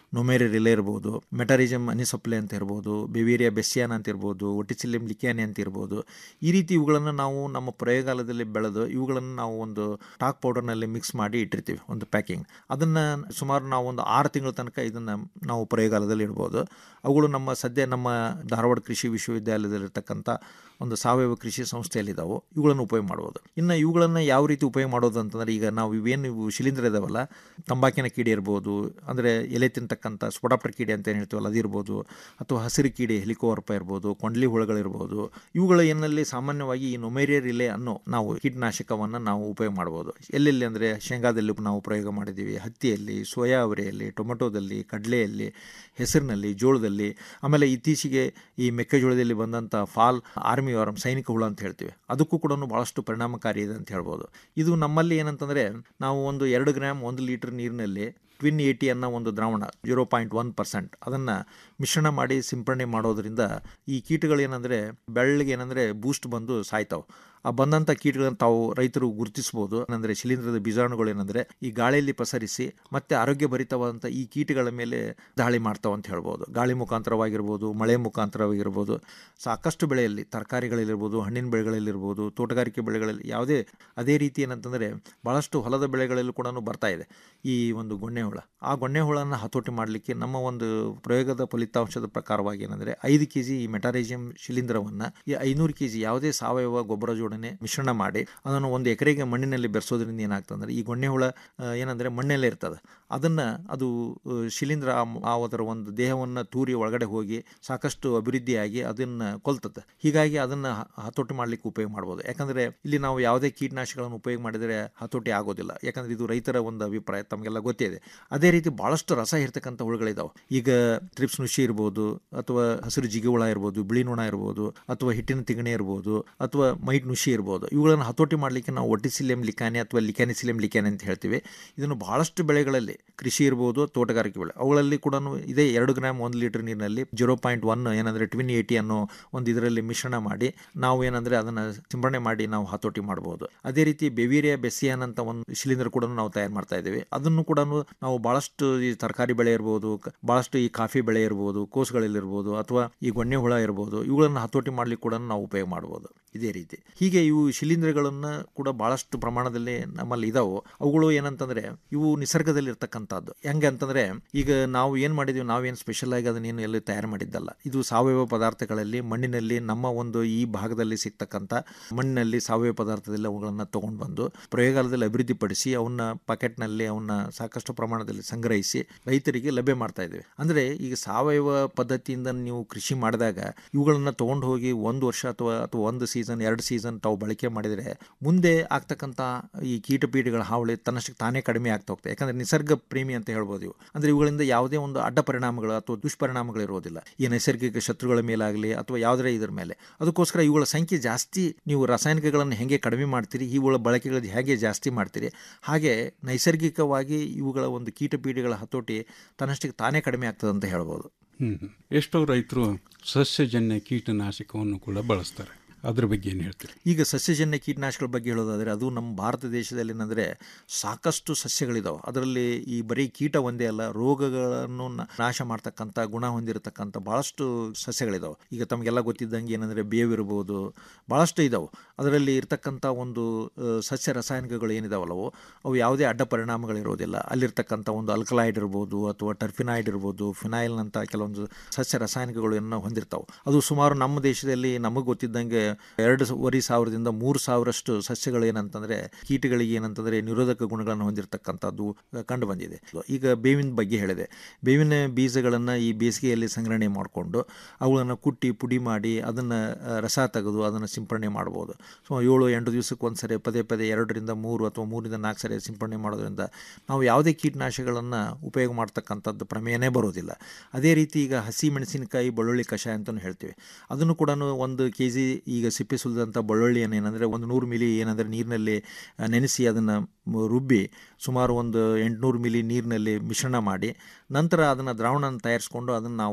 ನೊಮೇರಿ ರಿಲೆ ಇರ್ಬೋದು ಮೆಟಾರಿಜಮ್ ಅನಿಸೊಪ್ಲೆ ಅಂತ ಇರ್ಬೋದು ಬೆವೇರಿಯಾ ಬೆಸ್ಸಿಯಾನ ಅಂತ ಇರ್ಬೋದು ಒಟಿಸಿಲಿಯಂ ಲಿಕ್ಯಾನಿ ಅಂತ ಇರ್ಬೋದು ಈ ರೀತಿ ಇವುಗಳನ್ನು ನಾವು ನಮ್ಮ ಪ್ರಯೋಗಾಲಯದಲ್ಲಿ ಬೆಳೆದು ಇವುಗಳನ್ನು ನಾವು ಒಂದು ಟಾಕ್ ಪೌಡರ್ನಲ್ಲಿ ಮಿಕ್ಸ್ ಮಾಡಿ ಇಟ್ಟಿರ್ತೀವಿ ಒಂದು ಪ್ಯಾಕಿಂಗ್ ಅದನ್ನು ಸುಮಾರು ನಾವು ಒಂದು ಆರು ತಿಂಗಳ ತನಕ ಇದನ್ನು ನಾವು ಪ್ರಯೋಗಾಲಯದಲ್ಲಿ ಇಡ್ಬೋದು ಅವುಗಳು ನಮ್ಮ ಸದ್ಯ ನಮ್ಮ ಧಾರವಾಡ ಕೃಷಿ ವಿಶ್ವವಿದ್ಯಾಲಯದಲ್ಲಿರ್ತಕ್ಕಂಥ ಒಂದು ಸಾವಯವ ಕೃಷಿ ಸಂಸ್ಥೆಯಲ್ಲಿದ್ದಾವೆ ಇವುಗಳನ್ನು ಉಪಯೋಗ ಮಾಡ್ಬೋದು ಇನ್ನು ಇವುಗಳನ್ನು ಯಾವ ರೀತಿ ಉಪಯೋಗ ಮಾಡೋದು ಅಂತಂದರೆ ಈಗ ನಾವು ಇವೇನು ಇವು ಶಿಲೀಂಧ್ರ ಇದಾವಲ್ಲ ತಂಬಾಕಿನ ಕೀಡೆ ಇರ್ಬೋದು ಅಂದರೆ ಎಲೆ ತಿಂತಕ್ಕಂಥ ಸ್ಪೊಡಾಪ್ಟರ್ ಕೀಡೆ ಅಂತ ಏನು ಹೇಳ್ತೀವಲ್ಲ ಅದಿರ್ಬೋದು ಅಥವಾ ಹಸಿರು ಕೀಡೆ ಹೆಲಿಕೋವರ್ಪ ಇರ್ಬೋದು ಕೊಂಡ್ಲಿ ಹುಳುಗಳಿರ್ಬೋದು ಇವುಗಳ ಏನಲ್ಲಿ ಸಾಮಾನ್ಯವಾಗಿ ಈ ನೊಮೇರಿಯಾ ರಿಲೆ ಅನ್ನೋ ನಾವು ಕೀಟನಾಶಕವನ್ನು ನಾವು ಉಪಯೋಗ ಮಾಡ್ಬೋದು ಎಲ್ಲೆಲ್ಲಿ ಅಂದರೆ ಶೇಂಗಾದಲ್ಲಿ ನಾವು ಪ್ರಯೋಗ ಮಾಡಿದ್ದೀವಿ ಹತ್ತಿಯಲ್ಲಿ ಸೋಯಾ ಅವರೆಯಲ್ಲಿ ಟೊಮೆಟೊದಲ್ಲಿ ಕಡಲೆಯಲ್ಲಿ ಹೆಸರಿನಲ್ಲಿ ಜೋಳದಲ್ಲಿ ಆಮೇಲೆ ಇತ್ತೀಚೆಗೆ ಈ ಮೆಕ್ಕೆಜೋಳದಲ್ಲಿ ಬಂದಂಥ ಫಾಲ್ ಆರ್ಮಿ ವಾರಂ ಸೈನಿಕ ಹುಳ ಅಂತ ಹೇಳ್ತೀವಿ ಅದಕ್ಕೂ ಕೂಡ ಭಾಳಷ್ಟು ಪರಿಣಾಮಕಾರಿ ಇದೆ ಅಂತ ಹೇಳ್ಬೋದು ಇದು ನಮ್ಮಲ್ಲಿ ಏನಂತಂದರೆ ನಾವು ಒಂದು ಎರಡು ಗ್ರಾಮ್ ಒಂದು ಲೀಟರ್ ನೀರಿನಲ್ಲಿ ಟ್ವಿನ್ ಏಟಿ ಅನ್ನೋ ಒಂದು ದ್ರಾವಣ ಜೀರೋ ಪಾಯಿಂಟ್ ಒನ್ ಪರ್ಸೆಂಟ್ ಅದನ್ನು ಮಿಶ್ರಣ ಮಾಡಿ ಸಿಂಪಡಣೆ ಮಾಡೋದ್ರಿಂದ ಈ ಕೀಟಗಳು ಏನಂದರೆ ಬೆಳ್ಳಗೆ ಏನಂದರೆ ಬೂಸ್ಟ್ ಬಂದು ಸಾಯ್ತಾವೆ ಆ ಬಂದಂಥ ಕೀಟಗಳನ್ನು ತಾವು ರೈತರು ಗುರುತಿಸ್ಬೋದು ಏನಂದರೆ ಶಿಲೀಂಧ್ರದ ಬೀಜಾಣುಗಳು ಏನಂದರೆ ಈ ಗಾಳಿಯಲ್ಲಿ ಪಸರಿಸಿ ಮತ್ತೆ ಆರೋಗ್ಯಭರಿತವಾದಂಥ ಈ ಕೀಟಗಳ ಮೇಲೆ ದಾಳಿ ಮಾಡ್ತಾವೆ ಅಂತ ಹೇಳ್ಬೋದು ಗಾಳಿ ಮುಖಾಂತರವಾಗಿರ್ಬೋದು ಮಳೆ ಮುಖಾಂತರವಾಗಿರ್ಬೋದು ಸಾಕಷ್ಟು ಬೆಳೆಯಲ್ಲಿ ತರಕಾರಿಗಳಲ್ಲಿರ್ಬೋದು ಹಣ್ಣಿನ ಬೆಳೆಗಳಲ್ಲಿರ್ಬೋದು ತೋಟಗಾರಿಕೆ ಬೆಳೆಗಳಲ್ಲಿ ಯಾವುದೇ ಅದೇ ರೀತಿ ಏನಂತಂದರೆ ಭಾಳಷ್ಟು ಹೊಲದ ಬೆಳೆಗಳಲ್ಲೂ ಕೂಡ ಬರ್ತಾ ಇದೆ ಈ ಒಂದು ಗೊಣ್ಣೆ ಹುಳ ಆ ಗೊಣ್ಣೆ ಹುಳನ ಹತೋಟಿ ಮಾಡಲಿಕ್ಕೆ ನಮ್ಮ ಒಂದು ಪ್ರಯೋಗದ ಫಲಿತಾಂಶದ ಪ್ರಕಾರವಾಗಿ ಏನಂದರೆ ಐದು ಕೆ ಜಿ ಈ ಮೆಟಾರೇಜಿಯಂ ಶಿಲೀಂಧ್ರವನ್ನು ಈ ಐನೂರು ಕೆ ಜಿ ಯಾವುದೇ ಸಾವಯವ ಗೊಬ್ಬರ ಜೋಡಣೆ ಮಿಶ್ರಣ ಮಾಡಿ ಅದನ್ನು ಒಂದು ಎಕರೆಗೆ ಮಣ್ಣಿನಲ್ಲಿ ಬೆರೆಸೋದ್ರಿಂದ ಏನಾಗ್ತಂದ್ರೆ ಈ ಗೊಣ್ಣೆ ಹುಳ ಆ, ಏನಂದರೆ ಮಣ್ಣಲ್ಲೇ ಇರ್ತದೆ ಅದನ್ನು ಅದು ಆ, ಶಿಲೀಂಧ್ರ ಆ ಮ್- ಆ ಅದರ ಒಂದು ದೇಹವನ್ನು ತೂರಿ ಒಳಗಡೆ ಹೋಗಿ ಸಾಕಷ್ಟು ಅಭಿವೃದ್ಧಿಯಾಗಿ ಅದನ್ನು ಕೊಲ್ತದೆ ಹೀಗಾಗಿ ಅದನ್ನು ಹ- ಹತೋಟಿ ಮಾಡಲಿಕ್ಕೆ ಉಪಯೋಗ ಮಾಡ್ಬೋದು ಯಾಕಂದರೆ ಇಲ್ಲಿ ನಾವು ಯಾವುದೇ ಕೀಟನಾಶಕಗಳನ್ನು ಉಪಯೋಗ ಮಾಡಿದರೆ ಹತೋಟಿ ಆಗೋದಿಲ್ಲ ಯಾಕಂದರೆ ಇದು ರೈತರ ಒಂದು ಅಭಿಪ್ರಾಯ ತಮಗೆಲ್ಲ ಗೊತ್ತೇ ಇದೆ ಅದೇ ರೀತಿ ಭಾಳಷ್ಟು ರಸ ಇರ್ತಕ್ಕಂಥ ಹುಳುಗಳಿದಾವೆ ಈಗ ತ್ರಿಪ್ಸ್ ನುಷಿ ಇರ್ಬೋದು ಅಥವಾ ಹಸಿರು ಜಿಗಿ ಹುಳ ಇರ್ಬೋದು ಬಿಳಿ ನೊಣ ಇರ್ಬೋದು ಅಥವಾ ಹಿಟ್ಟಿನ ತಿಗಣೆ ಇರ್ಬೋದು ಅಥವಾ ಮೈಟ್ ನುಷಿ ಇರ್ಬೋದು ಇವುಗಳನ್ನು ಹತೋಟಿ ಮಾಡಲಿಕ್ಕೆ ನಾವು ಒಟಿಸಿಲಿಯಂ ಲಿಕಾನೆ ಅಥವಾ ಲಿಕ್ಯಾನಿಸಿಲಿಯಂ ಲಿಕ್ಯಾನೆ ಅಂತ ಹೇಳ್ತೀವಿ ಇದನ್ನು ಬಹಳಷ್ಟು ಬೆಳೆಗಳಲ್ಲಿ ಕೃಷಿ ಇರ್ಬೋದು ತೋಟಗಾರಿಕೆ ಬೆಳೆ ಅವುಗಳಲ್ಲಿ ಕೂಡ ಇದೇ ಎರಡು ಗ್ರಾಮ್ ಒಂದು ಲೀಟರ್ ನೀರಿನಲ್ಲಿ ಜೀರೋ ಪಾಯಿಂಟ್ ಒನ್ ಏನಂದರೆ ಟ್ವಿನ್ ಏಯ್ಟಿ ಅನ್ನೋ ಒಂದು ಇದರಲ್ಲಿ ಮಿಶ್ರಣ ಮಾಡಿ ನಾವು ಏನಂದರೆ ಅದನ್ನು ಸಿಂಪಡಣೆ ಮಾಡಿ ನಾವು ಹತೋಟಿ ಮಾಡ್ಬೋದು ಅದೇ ರೀತಿ ಬೆವೀರಿಯಾ ಬೆಸಿಯಾನ್ ಅಂತ ಒಂದು ಶಿಲೀಂಧ್ರ ಕೂಡ ನಾವು ತಯಾರು ಮಾಡ್ತಾ ಇದ್ದೀವಿ ಅದನ್ನು ಕೂಡ ನಾವು ಭಾಳಷ್ಟು ಈ ತರಕಾರಿ ಬೆಳೆ ಇರ್ಬೋದು ಕ- ಭಾಳಷ್ಟು ಈ ಕಾಫಿ ಬೆಳೆ ಇರ್ಬೋದು ಕೋಸುಗಳಲ್ಲಿರ್ಬೋದು ಅಥವಾ ಈ ಗೊಣ್ಣೆ ಹುಳ ಇರ್ಬೋದು ಇವುಗಳನ್ನು ಹತೋಟಿ ಮಾಡ್ಲಿಕ್ಕೆ ಕೂಡ ನಾವು ಉಪಯೋಗ ಮಾಡ್ಬೋದು ಇದೇ ರೀತಿ ಹೀಗೆ ಇವು ಶಿಲೀಂಧ್ರಗಳನ್ನು ಕೂಡ ಭಾಳಷ್ಟು ಪ್ರಮಾಣದಲ್ಲಿ ನಮ್ಮಲ್ಲಿ ಇದಾವೆ ಅವುಗಳು ಏನಂತಂದ್ರೆ ಇವು ನಿಸರ್ಗದಲ್ಲಿ ಇರ್ತಕ್ಕಂಥದ್ದು ಹೆಂಗೆ ಅಂತಂದ್ರೆ ಈಗ ನಾವು ಏನು ಮಾಡಿದೀವಿ ನಾವೇನು ಸ್ಪೆಷಲ್ ಆಗಿ ಅದನ್ನೇನು ಎಲ್ಲಿ ತಯಾರು ಮಾಡಿದ್ದಲ್ಲ ಇದು ಸಾವಯವ ಪದಾರ್ಥಗಳಲ್ಲಿ ಮಣ್ಣಿನಲ್ಲಿ ನಮ್ಮ ಒಂದು ಈ ಭಾಗದಲ್ಲಿ ಸಿಗ್ತಕ್ಕಂಥ ಮಣ್ಣಿನಲ್ಲಿ ಸಾವಯವ ಪದಾರ್ಥದಲ್ಲಿ ಅವುಗಳನ್ನು ತಗೊಂಡು ಬಂದು ಪ್ರಯೋಗಾಲಯದಲ್ಲಿ ಅಭಿವೃದ್ಧಿಪಡಿಸಿ ಅವನ್ನ ಪಾಕೆಟ್ನಲ್ಲಿ ಅವನ್ನ ಸಾಕಷ್ಟು ಪ್ರಮಾಣದಲ್ಲಿ ಸಂಗ್ರಹಿಸಿ ರೈತರಿಗೆ ಲಭ್ಯ ಮಾಡ್ತಾ ಇದ್ದೇವೆ ಅಂದರೆ ಈಗ ಸಾವಯವ ಪದ್ಧತಿಯಿಂದ ನೀವು ಕೃಷಿ ಮಾಡಿದಾಗ ಇವುಗಳನ್ನು ತೊಗೊಂಡು ಹೋಗಿ ಒಂದು ವರ್ಷ ಅಥವಾ ಅಥವಾ ಒಂದು ಸೀಸನ್ ಎರಡು ಸೀಸನ್ ತಾವು ಬಳಕೆ ಮಾಡಿದರೆ ಮುಂದೆ ಆಗ್ತಕ್ಕಂಥ ಈ ಕೀಟಪೀಠಗಳ ಹಾವಳಿ ತನ್ನಷ್ಟಕ್ಕೆ ತಾನೇ ಕಡಿಮೆ ಆಗ್ತಾ ಹೋಗ್ತದೆ ಯಾಕಂದರೆ ನಿಸರ್ಗ ಪ್ರೇಮಿ ಅಂತ ಹೇಳ್ಬೋದು ಇವು ಅಂದರೆ ಇವುಗಳಿಂದ ಯಾವುದೇ ಒಂದು ಅಡ್ಡ ಪರಿಣಾಮಗಳು ಅಥವಾ ದುಷ್ಪರಿಣಾಮಗಳು ಇರೋದಿಲ್ಲ ಈ ನೈಸರ್ಗಿಕ ಶತ್ರುಗಳ ಮೇಲಾಗಲಿ ಅಥವಾ ಯಾವುದೇ ಇದರ ಮೇಲೆ ಅದಕ್ಕೋಸ್ಕರ ಇವುಗಳ ಸಂಖ್ಯೆ ಜಾಸ್ತಿ ನೀವು ರಾಸಾಯನಿಕಗಳನ್ನು ಹೇಗೆ ಕಡಿಮೆ ಮಾಡ್ತೀರಿ ಇವುಗಳ ಬಳಕೆಗಳು ಹೇಗೆ ಜಾಸ್ತಿ ಮಾಡ್ತೀರಿ ಹಾಗೆ ನೈಸರ್ಗಿಕವಾಗಿ ಇವುಗಳ ಒಂದು ಕೀಟಪೀಠಗಳ ಹತೋಟಿ ತನ್ನಷ್ಟಕ್ಕೆ ತಾನೇ ಕಡಿಮೆ ಆಗ್ತದೆ ಅಂತ ಹೇಳ್ಬೋದು ಹ್ಮ್ ಹ್ಮ್. ಎಷ್ಟೋ ರೈತರು ಸಸ್ಯಜನ್ಯ ಕೀಟನಾಶಕವನ್ನು ಕೂಡ ಬಳಸ್ತಾರೆ ಅದ್ರ ಬಗ್ಗೆ ಏನು ಹೇಳ್ತೀರಿ ಈಗ ಸಸ್ಯಜನ್ಯ ಕೀಟನಾಶಕಗಳ ಬಗ್ಗೆ ಹೇಳೋದಾದರೆ ಅದು ನಮ್ಮ ಭಾರತ ದೇಶದಲ್ಲಿ ಏನಂದರೆ ಸಾಕಷ್ಟು ಸಸ್ಯಗಳಿದಾವೆ ಅದರಲ್ಲಿ ಈ ಬರೀ ಕೀಟ ಒಂದೇ ಅಲ್ಲ ರೋಗಗಳನ್ನು ನ- ನಾಶ ಮಾಡ್ತಕ್ಕಂಥ ಗುಣ ಹೊಂದಿರತಕ್ಕಂಥ ಭಾಳಷ್ಟು ಸಸ್ಯಗಳಿದಾವೆ ಈಗ ತಮಗೆಲ್ಲ ಗೊತ್ತಿದ್ದಂಗೆ ಏನಂದರೆ ಬೇವಿರ್ಬೋದು ಭಾಳಷ್ಟು ಇದಾವೆ ಅದರಲ್ಲಿ ಇರ್ತಕ್ಕಂಥ ಒಂದು ಆ, ಸಸ್ಯ ರಾಸಾಯನಿಕಗಳು ಏನಿದಾವಲ್ಲವು ಅವು ಯಾವುದೇ ಅಡ್ಡ ಪರಿಣಾಮಗಳಿರೋದಿಲ್ಲ ಅಲ್ಲಿರ್ತಕ್ಕಂಥ ಒಂದು ಅಲ್ಕಲಾಯ್ಡ್ ಇರ್ಬೋದು ಅಥವಾ ಟರ್ಫಿನಾಯ್ಡ್ ಇರ್ಬೋದು ಫಿನಾಯಿಲ್ನಂಥ ಕೆಲವೊಂದು ಸಸ್ಯ ರಾಸಾಯನಿಕಗಳನ್ನು ಹೊಂದಿರ್ತಾವೆ ಅದು ಸುಮಾರು ನಮ್ಮ ದೇಶದಲ್ಲಿ ನಮಗೆ ಗೊತ್ತಿದ್ದಂಗೆ ಎರಡು ವರಿ ಸಾವಿರದಿಂದ ಮೂರು ಸಾವಿರಷ್ಟು ಸಸ್ಯಗಳು ಏನಂತಂದರೆ ಕೀಟಗಳಿಗೆ ಏನಂತಂದರೆ ನಿರೋಧಕ ಗುಣಗಳನ್ನು ಹೊಂದಿರತಕ್ಕಂಥದ್ದು ಕಂಡು ಬಂದಿದೆ ಈಗ ಬೇವಿನ ಬಗ್ಗೆ ಹೇಳಿದೆ ಬೇವಿನ ಬೀಜಗಳನ್ನು ಈ ಬೇಸಿಗೆಯಲ್ಲಿ ಸಂಗ್ರಹಣೆ ಮಾಡಿಕೊಂಡು ಅವುಗಳನ್ನು ಕುಟ್ಟಿ ಪುಡಿ ಮಾಡಿ ಅದನ್ನು ರಸ ತೆಗೆದು ಅದನ್ನು ಸಿಂಪಡಣೆ ಮಾಡ್ಬೋದು ಸೊ ಏಳು ಎಂಟು ದಿವಸಕ್ಕೆ ಒಂದು ಸರಿ ಪದೇ ಪದೇ ಎರಡರಿಂದ ಮೂರು ಅಥವಾ ಮೂರಿಂದ ನಾಲ್ಕು ಸರಿ ಸಿಂಪಡಣೆ ಮಾಡೋದ್ರಿಂದ ನಾವು ಯಾವುದೇ ಕೀಟನಾಶಕಗಳನ್ನು ಉಪಯೋಗ ಮಾಡ್ತಕ್ಕಂಥದ್ದು ಪ್ರಮೇಯನೇ ಬರೋದಿಲ್ಲ ಅದೇ ರೀತಿ ಈಗ ಹಸಿ ಮೆಣಸಿನಕಾಯಿ ಬೆಳ್ಳುಳ್ಳಿ ಕಷಾಯ ಅಂತಲೂ ಹೇಳ್ತೀವಿ ಅದನ್ನು ಕೂಡ ಒಂದು ಕೆ ಜಿ ಈಗ ಸಿಪ್ಪೆ ಸುಲಿದಂಥ ಬೆಳ್ಳುಳ್ಳಿಯನ್ನು ಏನಂದರೆ ಒಂದು ನೂರು ಮಿಲಿ ಏನಂದರೆ ನೀರಿನಲ್ಲಿ ಆ, ನೆನೆಸಿ ಅದನ್ನು ಮ- ರುಬ್ಬಿ ಸುಮಾರು ಒಂದು ಎಂಟುನೂರು ಮಿಲಿ ನೀರಿನಲ್ಲಿ ಮಿಶ್ರಣ ಮಾಡಿ ನಂತರ ಅದನ್ನು ದ್ರಾವಣ ತಯಾರಿಸ್ಕೊಂಡು ಅದನ್ನು ನಾವು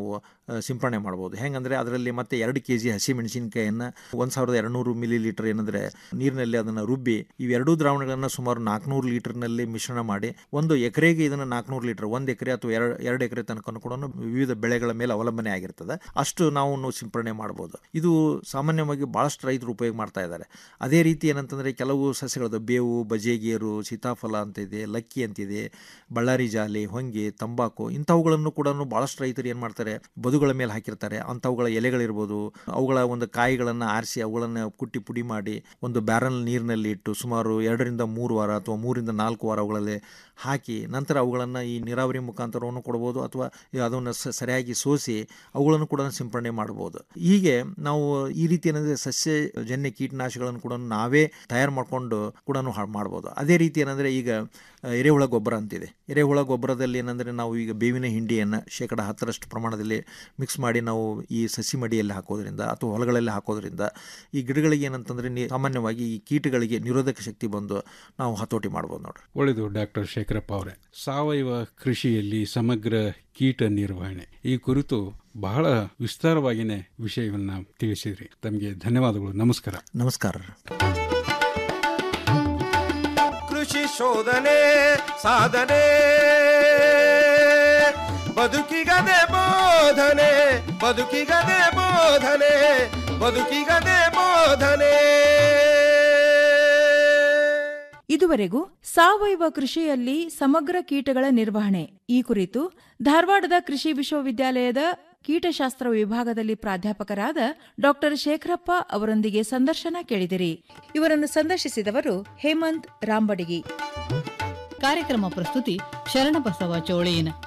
ಆ, ಸಿಂಪರಣೆ ಮಾಡ್ಬೋದು ಹೆಂಗಂದ್ರೆ ಅದರಲ್ಲಿ ಮತ್ತೆ ಎರಡು ಕೆ ಜಿ ಹಸಿ ಮೆಣಸಿನಕಾಯಿಯನ್ನು ಒಂದು ಸಾವಿರದ ಎರಡುನೂರು ಮಿಲಿ ಲೀಟರ್ ಏನಂದ್ರೆ ನೀರಿನಲ್ಲಿ ಅದನ್ನು ರುಬ್ಬಿ ಇವೆರಡೂ ದ್ರಾವಣಗಳನ್ನು ಸುಮಾರು ನಾಲ್ಕುನೂರು ಲೀಟರ್ನಲ್ಲಿ ಮಿಶ್ರಣ ಮಾಡಿ ಒಂದು ಎಕರೆಗೆ ಇದನ್ನು ನಾಲ್ಕುನೂರು ಲೀಟರ್ ಒಂದು ಎಕರೆ ಅಥವಾ ಎರಡು ಎರಡು ಎಕರೆ ತನಕ ಕೂಡ ವಿವಿಧ ಬೆಳೆಗಳ ಮೇಲೆ ಅವಲಂಬನೆ ಆಗಿರ್ತದೆ ಅಷ್ಟು ನಾವು ಸಿಂಪರಣೆ ಮಾಡ್ಬೋದು ಇದು ಸಾಮಾನ್ಯವಾಗಿ ಭಾಳಷ್ಟು ರೈತರು ಉಪಯೋಗ ಮಾಡ್ತಾ ಇದ್ದಾರೆ ಅದೇ ರೀತಿ ಏನಂತಂದರೆ ಕೆಲವು ಸಸ್ಯಗಳದ್ದು ಬೇವು ಬಜೆಗೇರು ಸೀತಾಫಲ ಅಂತಿದೆ ಲಕ್ಕಿ ಅಂತಿದೆ ಬಳ್ಳಾರಿ ಜಾಲಿ ಹೊಂಗೆ ತಂಬಾಕು ಇಂಥವುಗಳನ್ನು ಕೂಡ ಭಾಳಷ್ಟು ರೈತರು ಏನು ಮಾಡ್ತಾರೆ ಬದುಗಳ ಮೇಲೆ ಹಾಕಿರ್ತಾರೆ ಅಂಥವುಗಳ ಎಲೆಗಳಿರ್ಬೋದು ಅವುಗಳ ಒಂದು ಕಾಯಿಗಳನ್ನು ಆರಿಸಿ ಅವುಗಳನ್ನು ಕುಟ್ಟಿ ಪುಡಿ ಮಾಡಿ ಒಂದು ಬ್ಯಾರಲ್ ನೀರಿನಲ್ಲಿ ಇಟ್ಟು ಸುಮಾರು ಎರಡರಿಂದ ಮೂರು ವಾರ ಅಥವಾ ಮೂರಿಂದ ನಾಲ್ಕು ವಾರ ಅವುಗಳಲ್ಲಿ ಹಾಕಿ ನಂತರ ಅವುಗಳನ್ನು ಈ ನೀರಾವರಿ ಮುಖಾಂತರವನ್ನು ಕೊಡ್ಬೋದು ಅಥವಾ ಅದನ್ನು ಸ- ಸರಿಯಾಗಿ ಸೋಸಿ ಅವುಗಳನ್ನು ಕೂಡ ಸಿಂಪರಣೆ ಮಾಡ್ಬೋದು ಹೀಗೆ ನಾವು ಈ ರೀತಿ ಏನಂದರೆ ಸಸ್ಯಜನ್ಯ ಕೀಟನಾಶಕಗಳನ್ನು ಕೂಡ ನಾವೇ ತಯಾರು ಮಾಡಿಕೊಂಡು ಕೂಡ ಹಾಳು ಮಾಡ್ಬೋದು ಅದೇ ರೀತಿ ಏನಂದರೆ ಈಗ ಆ, ಎರೆಹುಳ ಗೊಬ್ಬರ ಅಂತಿದೆ ಎರೆಹುಳ ಗೊಬ್ಬರದಲ್ಲಿ ಏನಂದರೆ ನಾವು ಈಗ ಬೇವಿನ ಹಿಂಡಿಯನ್ನು ಶೇಕಡ ಹತ್ತರಷ್ಟು ಪ್ರಮಾಣದಲ್ಲಿ ಮಿಕ್ಸ್ ಮಾಡಿ ನಾವು ಈ ಸಸಿ ಮಡಿಯಲ್ಲಿ ಹಾಕೋದ್ರಿಂದ ಅಥವಾ ಹೊಲಗಳಲ್ಲಿ ಹಾಕೋದ್ರಿಂದ ಈ ಗಿಡಗಳಿಗೆ ಏನಂತಂದರೆ ನೀ ಸಾಮಾನ್ಯವಾಗಿ ಈ ಕೀಟಗಳಿಗೆ ನಿರೋಧಕ ಶಕ್ತಿ ಬಂದು ನಾವು ಹತೋಟಿ ಮಾಡ್ಬೋದು ನೋಡ್ರಿ ಒಳ್ಳೆಯದು ಡಾಕ್ಟರ್ ಶೇಖರಪ್ಪ ಅವರೇ ಸಾವಯವ ಕೃಷಿಯಲ್ಲಿ ಸಮಗ್ರ ಕೀಟ ನಿರ್ವಹಣೆ ಈ ಕುರಿತು ಬಹಳ ವಿಸ್ತಾರವಾಗಿನೇ ವಿಷಯವನ್ನ ತಿಳಿಸಿದ್ರಿ ತಮಗೆ ಧನ್ಯವಾದಗಳು ನಮಸ್ಕಾರ ನಮಸ್ಕಾರ ಕೃಷಿ ಶೋಧನೆ ಸಾಧನೆ ಬದುಕಿಗದೆ ಬೋಧನೆ ಬದುಕಿಗದೆ ಬೋಧನೆ ಬದುಕಿಗದೆ ಬೋಧನೆ ಇದುವರೆಗೂ ಸಾವಯವ ಕೃಷಿಯಲ್ಲಿ ಸಮಗ್ರ ಕೀಟಗಳ ನಿರ್ವಹಣೆ ಈ ಕುರಿತು ಧಾರವಾಡದ ಕೃಷಿ ವಿಶ್ವವಿದ್ಯಾಲಯದ ಕೀಟಶಾಸ್ತ್ರ ವಿಭಾಗದಲ್ಲಿ ಪ್ರಾಧ್ಯಾಪಕರಾದ ಡಾಕ್ಟರ್ ಶೇಖರಪ್ಪ ಅವರೊಂದಿಗೆ ಸಂದರ್ಶನ ಕೇಳಿದಿರಿ ಇವರನ್ನು ಸಂದರ್ಶಿಸಿದವರು ಹೇಮಂತ್ ರಾಂಬಡಿಗಿ ಕಾರ್ಯಕ್ರಮ ಪ್ರಸ್ತುತಿ ಶರಣಬಸವ ಚೋಳೇನ